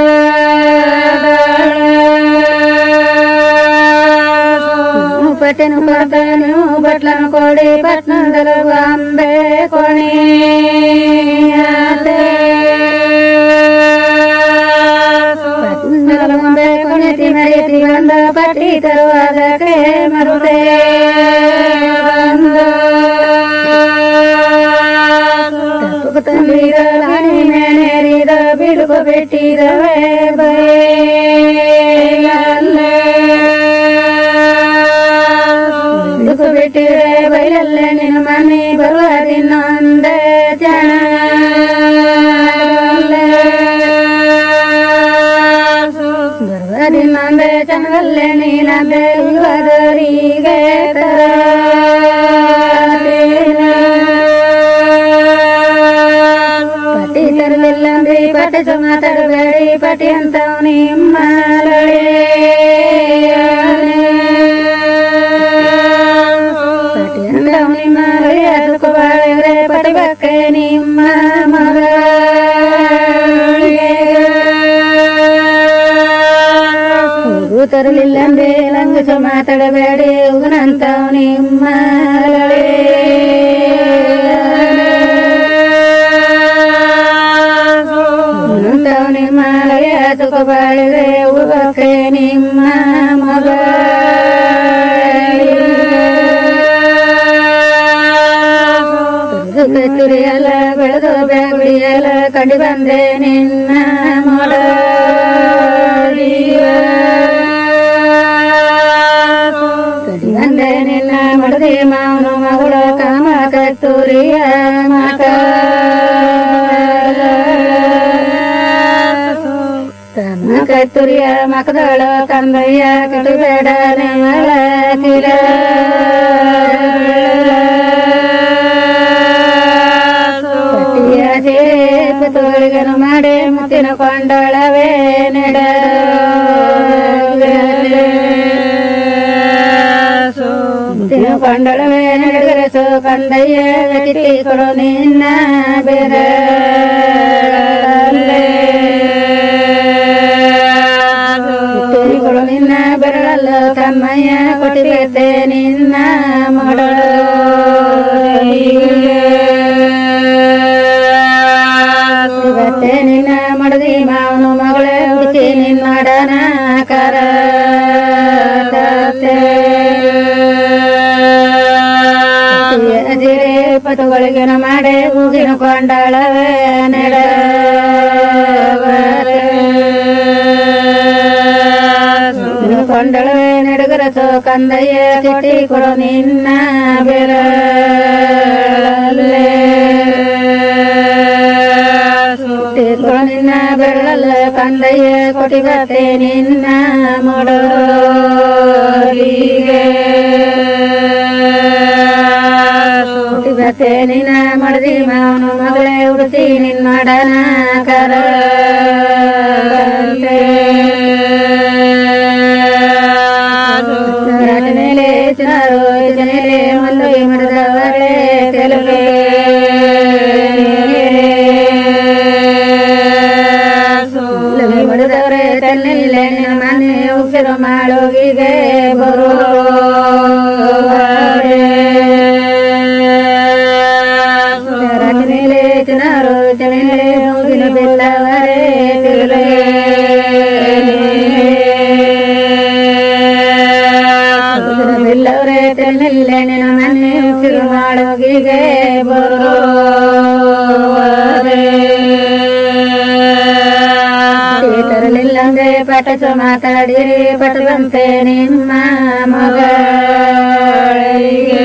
ಪಟ್ಟೆನು ಕೊಡ್ತಾನು ಬಟ್ಲನು ಕೊಡಿ ಪಟ್ನದಲು ಅಂಬೆ ಕೊಣಿ ಪ್ರೀತಿ ಬಂದ ಪಟ್ಟಿ ತರುವುದಕ್ಕೆ ಮರುತೆ ತಪ್ಪು ತಂದಿದ ಲಾಣಿ ಮೇಲೇರಿದ ಬಿಡುಗು ಬಿಟ್ಟಿದವೇ ಬಿಡುಗು ಬಿಟ್ಟಿರೆ ಬೈಲಲ್ಲೇ ನಿನ್ನ ಮನೆ ಬರುವ ದಿನೊಂದೇ ಜನ ಬರುವ ದಿನೊಂದೇ ಜನದಲ್ಲೇ ನೀನಂದೆ ಯುವದರಿಗೆ ಪಟಿ ತರಲಿಲ್ಲಂದ್ರಿ ಪಟಿ ಮಾತಾಡಬೇಡಿ ಪಟಿ ಅಂತ ನಿಮ್ಮ ಪಟಿ ಅಂತ ನಿಮ್ಮ ಅದಕ್ಕೂ ಬಾಳಿದ್ರೆ ಪಟಿ ಬಕ್ಕೆ ನಿಮ್ಮ ಮಗ ಹೂವು ತರಲಿಲ್ಲಂದ್ರೆ ಲಂಗಸ ಮಾತಾಡಬೇಡಿ ಉಗನಂತ ನಿಮ್ಮ ನಿಮ್ಮ ಸುಖ ಬಾಳಿದ್ರೆ ಉಗಕ್ಕೆ ನಿಮ್ಮ ಮಗ ಕತ್ತೂರಿ ಎಲ್ಲ ಬೆಳೆದು ಬೆಗುಡಿ ಎಲ್ಲ ಕಂಡು ಬಂದೆ ನಿನ್ನ ಮೊಳ ಕಡಿ ಬಂದೆ ನಿನ್ನ ಮಡದಿ ಮಾವನು ಮಗಳ ಕಾಮ ಕತ್ತೂರಿಯ ಮಗ ಕಾಮ ಕತ್ತೂರಿಯ ಮಕದಳ ಕಂದಯ್ಯ ಕಟಬೇಡ ನೆಮಳ ಕಿರ ಪಟ್ಟಿಯ ಜೇಪ ತೋಳಿಗನು ಮಾಡಿ ಮುತ್ತಿನ ಕೊಂಡಳವೇ ನೆಡ ಮುತ್ತಿನ ಕೊಂಡಳವೇ ನೆಡಗರಸು ಕಂದಯ್ಯ ಕಿಟ್ಟಿ ಕೊಡು ನಿನ್ನ ಬೇರ ಕೊಡು ನಿನ್ನ ಬೆರಳಲ್ಲ ಕಮ್ಮಯ್ಯ ಕೊಟ್ಟಿರುತ್ತೆ ನಿನ್ನ ಇವತ್ತೆ ನಿನ್ನ ಮಡದಿ ಮಾವನು ಮಗಳೇ ಹುಡುಕಿ ನಿನ್ನಡನ ಕರ ಜಿರೆ ಪಟುಗಳಿಗೆ ಮಾಡೆ ಹೂಗಿನ ಕೊಂಡಳವೇ ನೆಡ ಕೊಂಡಳವೇ ನೆಡಗರಸು ಕಂದಯ್ಯ ಕಿಟ್ಟಿ ಕೊಡು ನಿನ್ನ ಬೆರಳಲ್ಲೇ ಕಿಟ್ಟಿ ಕೊಡು ನಿನ್ನ ಬೆರಳಲ್ಲ ಕಂದಯ್ಯ ಕೊಟಿ ಬತ್ತೆ ನಿನ್ನ ಮೊಡಲಿಗೆ ಕೊಟಿ ಬತ್ತೆ ನಿನ್ನ ಮಡದಿ ಮಾವನು ಮಗಳೇ ಉಡಿಸಿ ನಿನ್ನಡನ ಕರ ಮೇಲೆ ಚಿನಾರು ಜನಲೆ ಒಂದು ಮಡದವರೇ ಕೆಲವೇ ಮಡದವರೇ ತನ್ನಿಲ್ಲೇ ನಿನ್ನ ಮನೆ ಉಸಿರು ಮಾಡೋಗಿಗೆ ಬರೋ ಮೇಲೆ ಚಿನಾರು ಜನಲೆ ಹೋಗಿನ ಬಿಲ್ಲವರೇ ಕೆಲವೇ ಬಿಲ್ಲವರೇ ತೆನ್ನಲ್ಲೇ ನಿನ್ನ ಮನೆ ಉಸಿರು ಮಾಡೋಗಿಗೆ ಬರೋ ತರಲಿಲ್ಲಂದ್ರೆ ಪಟಸ ಮಾತಾಡಿರಿ ಪಟವಂತೆ ನಿಮ್ಮ ಮಗಳಿಗೆ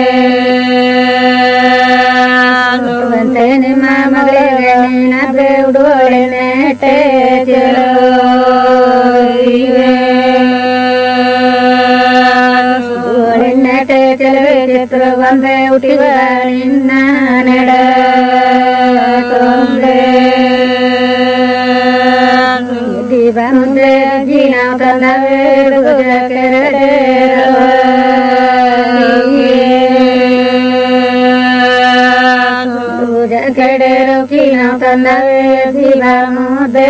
ಪಟವಂತೆ ನಿಮ್ಮ ಮಗಳಿಗೆ ನೀನಾದ್ರೆ ಉಡುವಳೆ ನೆಟ್ಟೆ ಚಲೋ ನೆಟ್ಟೆ ಚಲವೇ ಚಿತ್ರ ಬಂದೆ ಹುಟ್ಟಿವ ನಿನ್ನ ನೆಡ ದೀಪ ಮುಂದೆ ಜೀನ ತಂದವೇ ಕಡೆ ರೋಕಿನ ತಂದವೇ ದೀಪ ಮುದ್ದೆ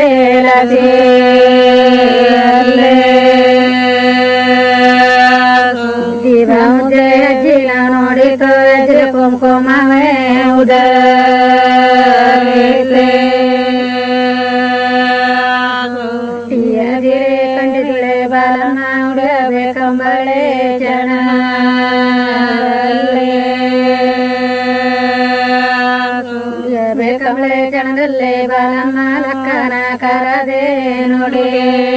ದೀಪ ಮುದ್ದೆ ಜೀನ ನೋಡಿತು ಅಜ್ರ ಕುಂಕುಮವೇ ಉದ ಕಂಡಿದುಳೆ ಬಾರ ಉಡಬೇಕಂಬಳೆ ಜನ ಬೇಕಂಬಳೆ ಜನದಲ್ಲೇ ಬಾಲಮ್ಮ ಲಕ್ಕನ ಕರದೆ ನೋಡಿ